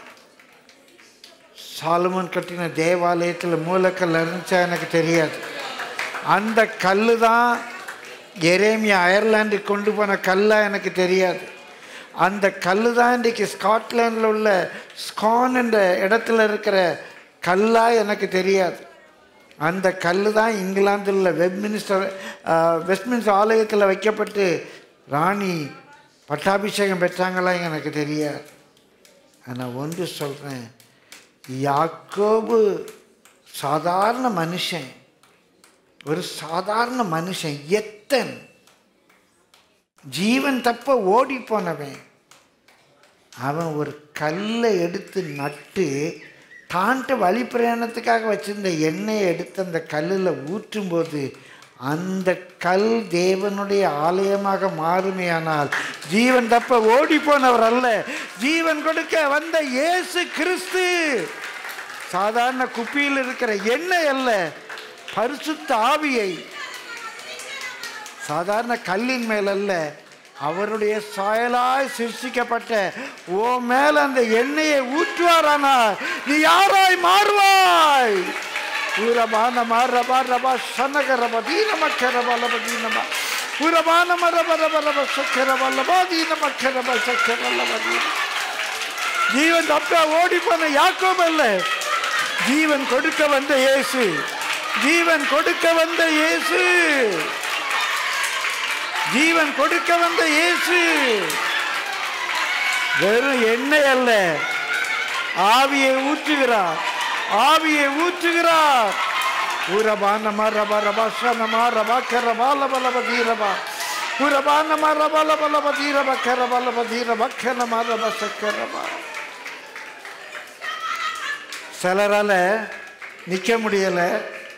சாலமன் கட்டின தேவாலயத்தில் மூலக்கல் இருந்துச்சா எனக்கு தெரியாது அந்த கல்லு தான் எரேமியா அயர்லாண்டுக்கு கொண்டு போன கல்லா எனக்கு தெரியாது அந்த கல் தான் இன்றைக்கி ஸ்காட்லாண்டில் உள்ள ஸ்கான் என்ற இடத்துல இருக்கிற கல்லா எனக்கு தெரியாது அந்த கல் தான் இங்கிலாந்தில் உள்ள வெப்மினிஸ்டர் வெஸ்ட்மின்ஸ்டர் ஆலயத்தில் வைக்கப்பட்டு ராணி பட்டாபிஷேகம் பெற்றாங்களா எனக்கு தெரியாது ஆனால் ஒன்று சொல்கிறேன் யாக்கோபு சாதாரண மனுஷன் ஒரு சாதாரண மனுஷன் எத்தன் ஜீவன் தப்ப ஓடி போனவன் அவன் ஒரு கல்லை எடுத்து நட்டு தான்ட்டு வழி பிரயாணத்துக்காக வச்சிருந்த எண்ணெயை எடுத்து அந்த கல்லில் ஊற்றும்போது அந்த கல் தேவனுடைய ஆலயமாக மாறுமேயானால் ஜீவன் தப்ப ஓடி போனவர் அல்ல ஜீவன் கொடுக்க வந்த இயேசு கிறிஸ்து சாதாரண குப்பியில் இருக்கிற எண்ணெய் அல்ல பரிசுத்த ஆவியை சாதாரண கல்லின் மேல் அல்ல அவருடைய சாயலாய் சிருஷ்டிக்கப்பட்ட ஓ மேல அந்த எண்ணெயை ஊற்றுவாரானால் நீ யாராய் மாறுவாய் ஊரபான மாறபா ரபா சனகரபா தீனமக்கரபா லப தீனமா ஊரபான மரப ரப ரப சக்கரபா லபா தீனமக்கரபா சக்கர லப தீன ஜீவன் தப்பா ஓடி போன யாக்கோப் அல்ல ஜீவன் கொடுக்க வந்த இயேசு ஜீவன் கொடுக்க வந்த இயேசு ஜீவன் கொடுக்க வந்த இயேசு வெறும் எண்ணெய் அல்ல ஆவியை ஊற்றுகிறார் ஆவியை ஊற்றுகிறார் உரபா நம ரப ரபா சனமா ரபா கரபா லப லப தீரபா உரபா நம ரப லப லப தீரப கரப லப தீரப கனமா ரப சக்கரபா சிலரால நிற்க முடியலை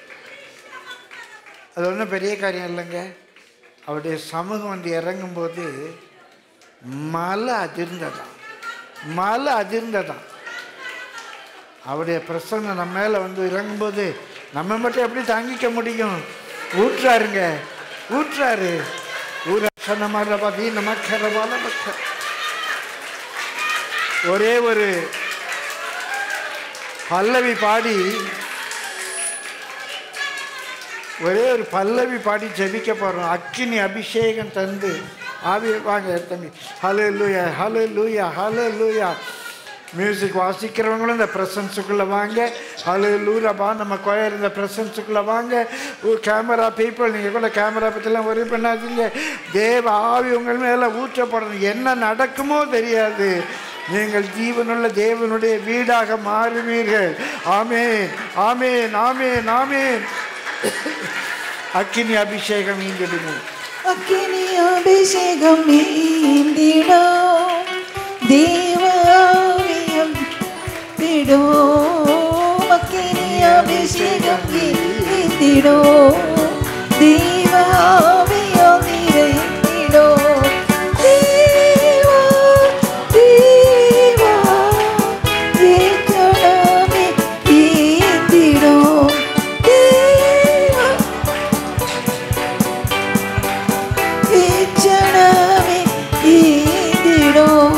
அது ஒன்றும் பெரிய காரியம் இல்லைங்க அவருடைய சமூகம் வந்து இறங்கும்போது மலை அதிர்ந்ததாம் மலை அதிர்ந்ததாம் அவருடைய பிரசன்னம் நம்ம மேலே வந்து இறங்கும்போது நம்ம மட்டும் எப்படி தாங்கிக்க முடியும் ஊற்றாருங்க ஊற்றாரு ஊரசனமாக பதி நமக்கரவால மக்க ஒரே ஒரு பல்லவி பாடி ஒரே ஒரு பல்லவி பாடி ஜெபிக்க போகிறோம் அக்கினி அபிஷேகம் தந்து ஆவி வாங்க தம்பி ஹலோ லூயா ஹலோ லூயா ஹலோ லூயா மியூசிக் வாசிக்கிறவங்களும் இந்த ப்ரெசன்ஸுக்குள்ளே வாங்க ஹலோ லூரபா நம்ம கொயர் இந்த ப்ரெசன்ஸுக்குள்ளே வாங்க கேமரா பீப்புள் நீங்கள் கூட கேமரா பற்றிலாம் ஒரே பண்ணாதீங்க தேவ ஆவி உங்கள் மேலே ஊற்றப்படணும் என்ன நடக்குமோ தெரியாது நீங்கள் ஜீவனுள்ள தேவனுடைய வீடாக மாறுவீர்கள் ஆமேன் ஆமேன் ஆமேன் ஆமேன் அக்கினி அபிஷேகம் இங்கிடுமே அக்கினி அபிஷேகம் நீந்திடோ தேவாவியம் திடோ அக்கினி அபிஷேகம் நீந்திடோ தேவாவியம் நிறைந்திடோ தேவா தேவா ஏற்றமே நீந்திடோ தேவா இச்சனமே ஈந்திடும்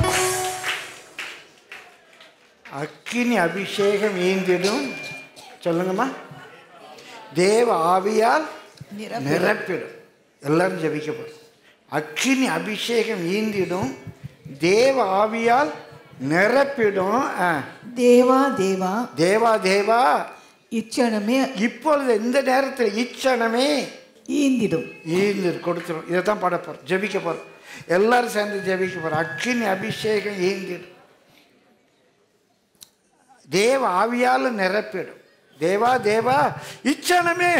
அக்கினி அபிஷேகம் ஈந்திடும் சொல்லுங்கம்மா தேவ ஆவியால் நிரப்பிடும் எல்லாரும் ஜெபிக்க போறோம் அக்கினி அபிஷேகம் ஈந்திடும் தேவ ஆவியால் நிரப்பிடும் ஆ. தேவா தேவா தேவா தேவா இச்சனமே இப்பொழுது இந்த நேரத்தில் இச்சனமே ஈந்திடும் ஈந்து கொடுத்துரும் இதை தான் பாட போகிறோம் ஜெபிக்க போகிறோம் எல்லாரும் சேர்ந்து ஜெபிக்க போகிறோம் அக்கினி அபிஷேகம் ஈந்திடும் தேவ ஆவியால் நிரப்பிடும் தேவா தேவா இச்சனமே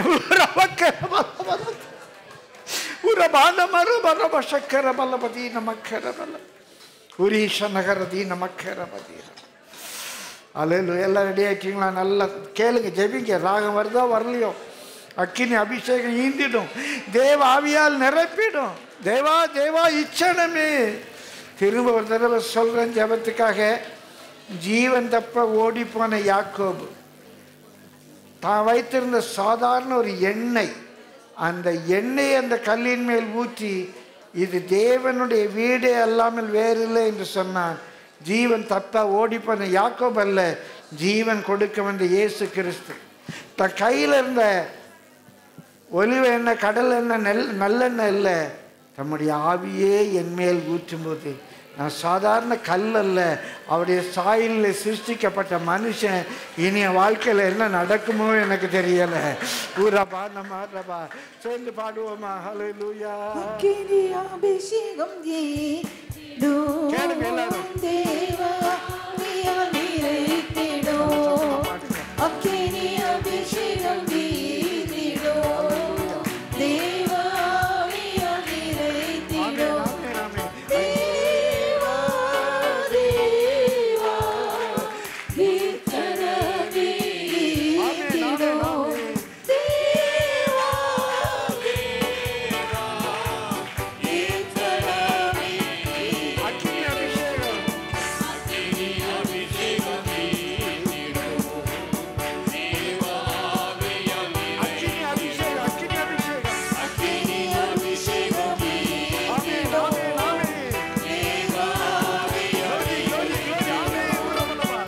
உரபான மரபரப சக்கர பலபதி நமக்கர பல உரீஷ நகரதி நமக்கர பதி அலையில எல்லாம் ரெடி ஆயிட்டீங்களா நல்லா கேளுங்க ஜெபிங்க ராகம் வருதோ வரலையோ அக்கினி அபிஷேகம் ஈந்திடும் தேவ ஆவியால் நிரப்பிடும் தேவா தேவா இச்சனமே திரும்ப ஒரு தடவை சொல்கிறேன் ஜெபத்துக்காக ஜீவன் தப்ப ஓடி போன யாக்கோபு தான் வைத்திருந்த சாதாரண ஒரு எண்ணெய் அந்த எண்ணெய் அந்த கல்லின் மேல் ஊற்றி இது தேவனுடைய வீடே அல்லாமல் வேறில்லை என்று சொன்னான் ஜீவன் தப்பா ஓடி போன யாக்கோப் அல்ல ஜீவன் கொடுக்க வந்த இயேசு கிறிஸ்து தன் கையில் இருந்த ஒலிவ எண்ணெய் கடல் எண்ணெய் நெல் நல்லெண்ணெய் இல்லை தம்முடைய ஆவியே என் மேல் ஊற்றும்போது நான் சாதாரண கல் அல்ல அவருடைய சாயலில் சிருஷ்டிக்கப்பட்ட மனுஷன் இனி என் வாழ்க்கையில் என்ன நடக்குமோ எனக்கு தெரியலை ஊரபா நம்ம ரபா சேர்ந்து பாடுவோமா ஹலோ லூயா அக்கினி அபிஷேகம் ஏதோ கேளுங்க எல்லாரும். தேவா நீயால் நிறைத்திடும். அக்கினி அபிஷேகம் ஏதோ தேவா நீயால் நிறைத்திடும். தேவா, தேவா, கீர்த்தனமே ஏத்திடும். தேவா, கீர்த்தனமே அக்கினி அபிஷேகம் அக்கினி அபிஷேகம் அக்கினி அபிஷேகம் அக்கினி அபிஷேகம் ஆமென் ஆமென் ஆமென் glory glory glory ஆமென் ஊரபலமா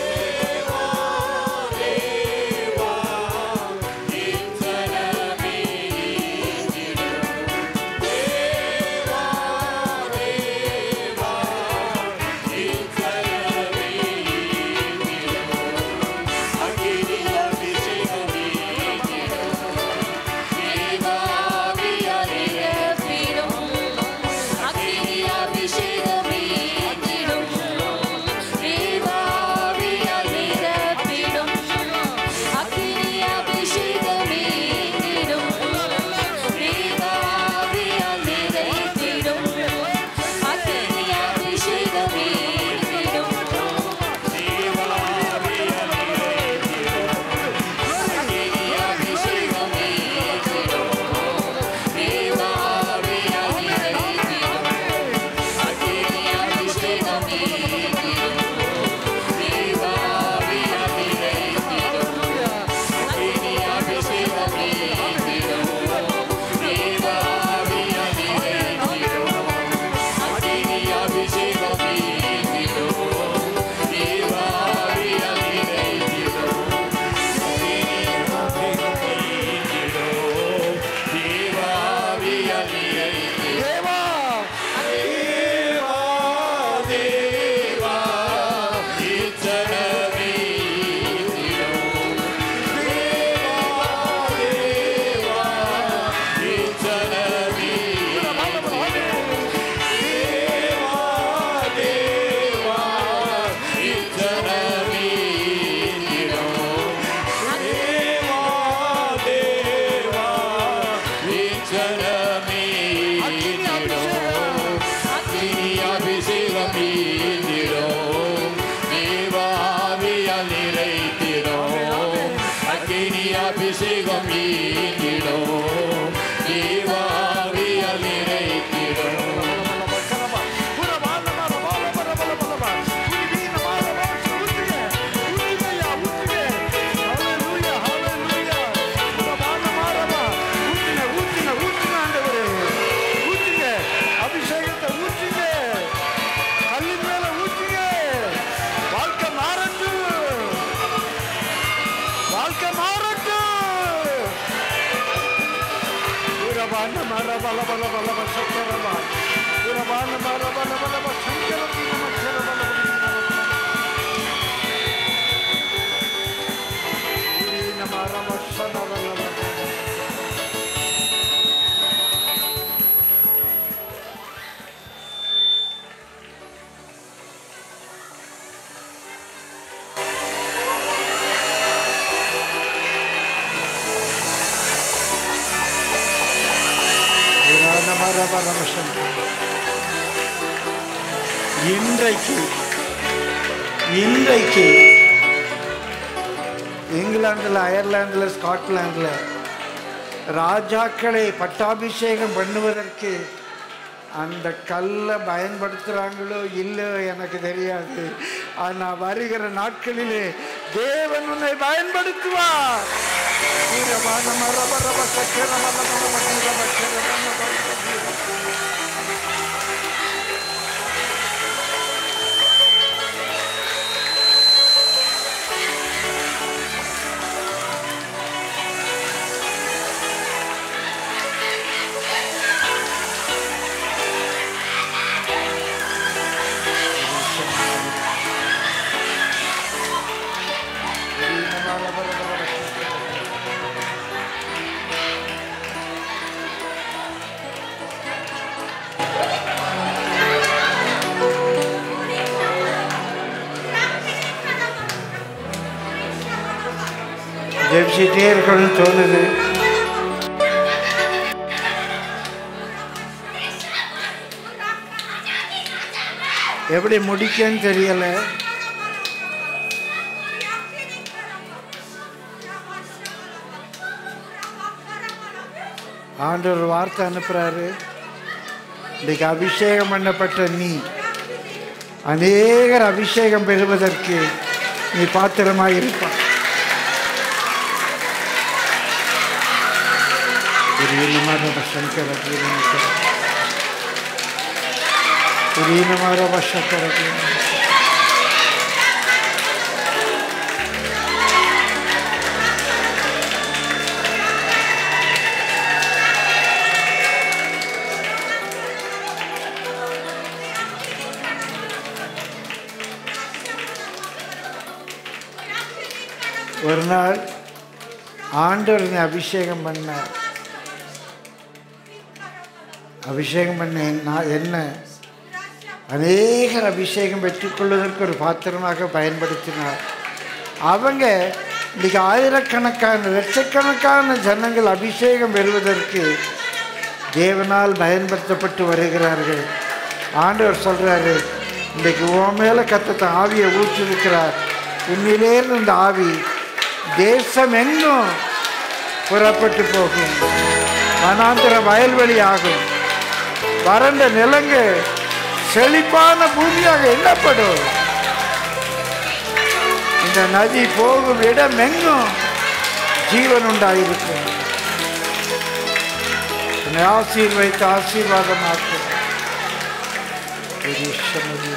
தேவா அக்கினி அபிஷேகம் அபிஷேகம் ஈந்திடும் தேவாவியல் நிறைத்திடும் அபிஷேகத்தை ஊற்றுங்க கல்லின் மேல ஊற்றுங்க வாழ்க்கை மாறட்டும் வாழ்க்கை மாறட்டும் உரபான மர பல பல பல சக்கரமா உரபான மர பல பல சங்கரத்தி நமச்சர பல மர வசன பல இன்றைக்கு இன்றைக்கு இங்கிலாந்தில் அயர்லாந்தில் ஸ்காட்லாந்தில் ராஜாக்களை பட்டாபிஷேகம் பண்ணுவதற்கு அந்த கல்லை பயன்படுத்துகிறாங்களோ இல்லையோ எனக்கு தெரியாது ஆனால் வருகிற நாட்களிலே தேவன் உன்னை பயன்படுத்துவார் வீரமான மரப ரப சக்கர மல மல மதி ரப சர மல மல மதி ரப. ஜெபிச்சுட்டே இருக்கணும்னு தோணுது எப்படி முடிக்கன்னு தெரியல ஆண்டவர் வார்த்தை அனுப்புறாரு இன்னைக்கு அபிஷேகம் பண்ணப்பட்ட நீ அநேகர் அபிஷேகம் பெறுவதற்கு நீ பாத்திரமாக இருப்பாய் சங்கர சங்கர ஒரு நாள் ஆண்டவர் என்னை அபிஷேகம் பண்ணார் அபிஷேகம் பண்ண நான் என்ன அநேகர் அபிஷேகம் பெற்றுக்கொள்வதற்கு ஒரு பாத்திரமாக பயன்படுத்தினார் அவங்க இன்னைக்கு ஆயிரக்கணக்கான லட்சக்கணக்கான ஜனங்கள் அபிஷேகம் பெறுவதற்கு தேவனால் பயன்படுத்தப்பட்டு வருகிறார்கள் ஆண்டவர் சொல்றாரு இன்றைக்கு உன் மேலே கத்தத்தை ஆவியை ஊற்றிருக்கிறார் உன்னிலேருந்து இந்த ஆவி தேசம் எங்கும் புறப்பட்டு போகும் வனாந்திர வயல்வெளி ஆகும் வறண்ட நிலங்கு செழிப்பான பூமியாக எண்ணப்படும் இந்த நதி போகும் இடம் எங்கும் ஜீவன் உண்டாயிருக்கும் என்னை ஆசீர்வைத்து ஆசீர்வாதமாக்கும் ஒரு சமதி.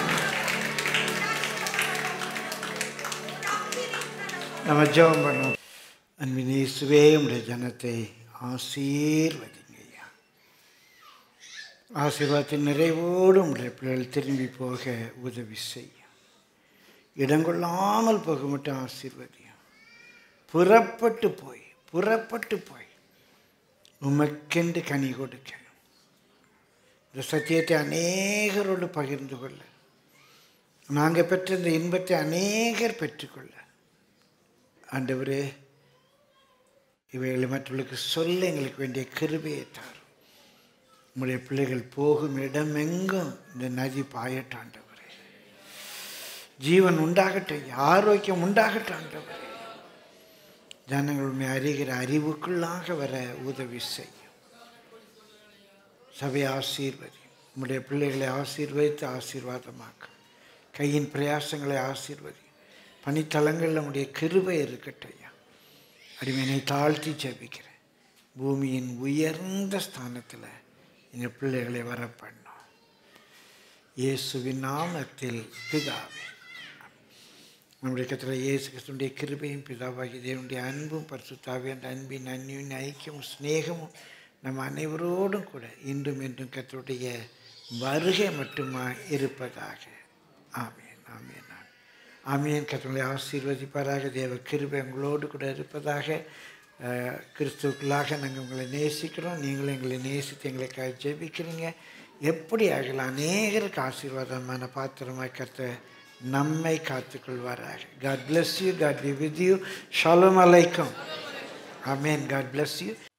நம்ம ஜெபம் பண்ணோம் அன்பின் இயேசுவே உடைய ஜனத்தை ஆசீர்வதிங்க ஐயா ஆசீர்வாதத்தின் நிறைவோடு உடைய பிள்ளைகள் திரும்பி போக உதவி செய்யும் இடங்கொள்ளாமல் போக மட்டும் ஆசீர்வதியும் புறப்பட்டு போய் புறப்பட்டு போய் உமக்கென்று கனி கொடுக்க இந்த சத்தியத்தை அநேகரோடு பகிர்ந்து கொள்ள நாங்கள் பெற்ற இந்த இன்பத்தை அநேகர் பெற்றுக்கொள்ள ஆண்டவரே இவைகளை மற்றவர்களுக்கு சொல்ல எங்களுக்கு வேண்டிய கிருபையை தாரும் உங்களுடைய பிள்ளைகள் போகும் இடமெங்கும் இந்த நதி பாயட்டாண்டவரே ஜீவன் உண்டாகட்டும் ஆரோக்கியம் உண்டாகட்டும் ஆண்டவரே ஜனங்கள் உண்மை அறிகிற அறிவுக்குள்ளாக வர உதவி செய்யும் சபையை ஆசீர்வதி உம்முடைய பிள்ளைகளை ஆசீர்வதித்து ஆசீர்வாதமாக்க கையின் பிரயாசங்களை ஆசீர்வதி பணித்தலங்களில் நம்முடைய கிருபை இருக்கட்டும் ஐயா அடிமையை தாழ்த்தி ஜெபிக்கிறேன் பூமியின் உயர்ந்த ஸ்தானத்தில் எங்கள் பிள்ளைகளை வர பண்ணோம் இயேசுவின் நாமத்தில் பிதாவே நம்முடைய கத்தில் இயேசு கிறிஸ்துடைய கிருபையும் பிதாவாகி தேவனுடைய அன்பும் பரிசுத்தாவே அந்த அன்பின் அந்நியின் ஐக்கியமும் சிநேகமும் நம்ம அனைவரோடும் கூட இன்றும் என்றும் கத்தருடைய வருகை மட்டுமா இருப்பதாக ஆமேன் ஆமேன் ஆமேன் ஆமீன் கத்தனை ஆசீர்வதிப்பாராக தேவ கிருபை உங்களோடு கூட இருப்பதாக அஹ், கிறிஸ்துவுக்குள்ளாக நாங்கள் உங்களை நேசிக்கிறோம் நீங்களும் எங்களை நேசித்து எங்களுக்காக ஜெபிக்கிறீங்க எப்படி ஆகலாம் அநேகருக்கு ஆசீர்வாதமான பாத்திரமாய் கத்த நம்மை காத்துக்கொள்வாராக God bless you God be with you ஷாலும் அலைக்கும் ஆமேன் காட் bless யூ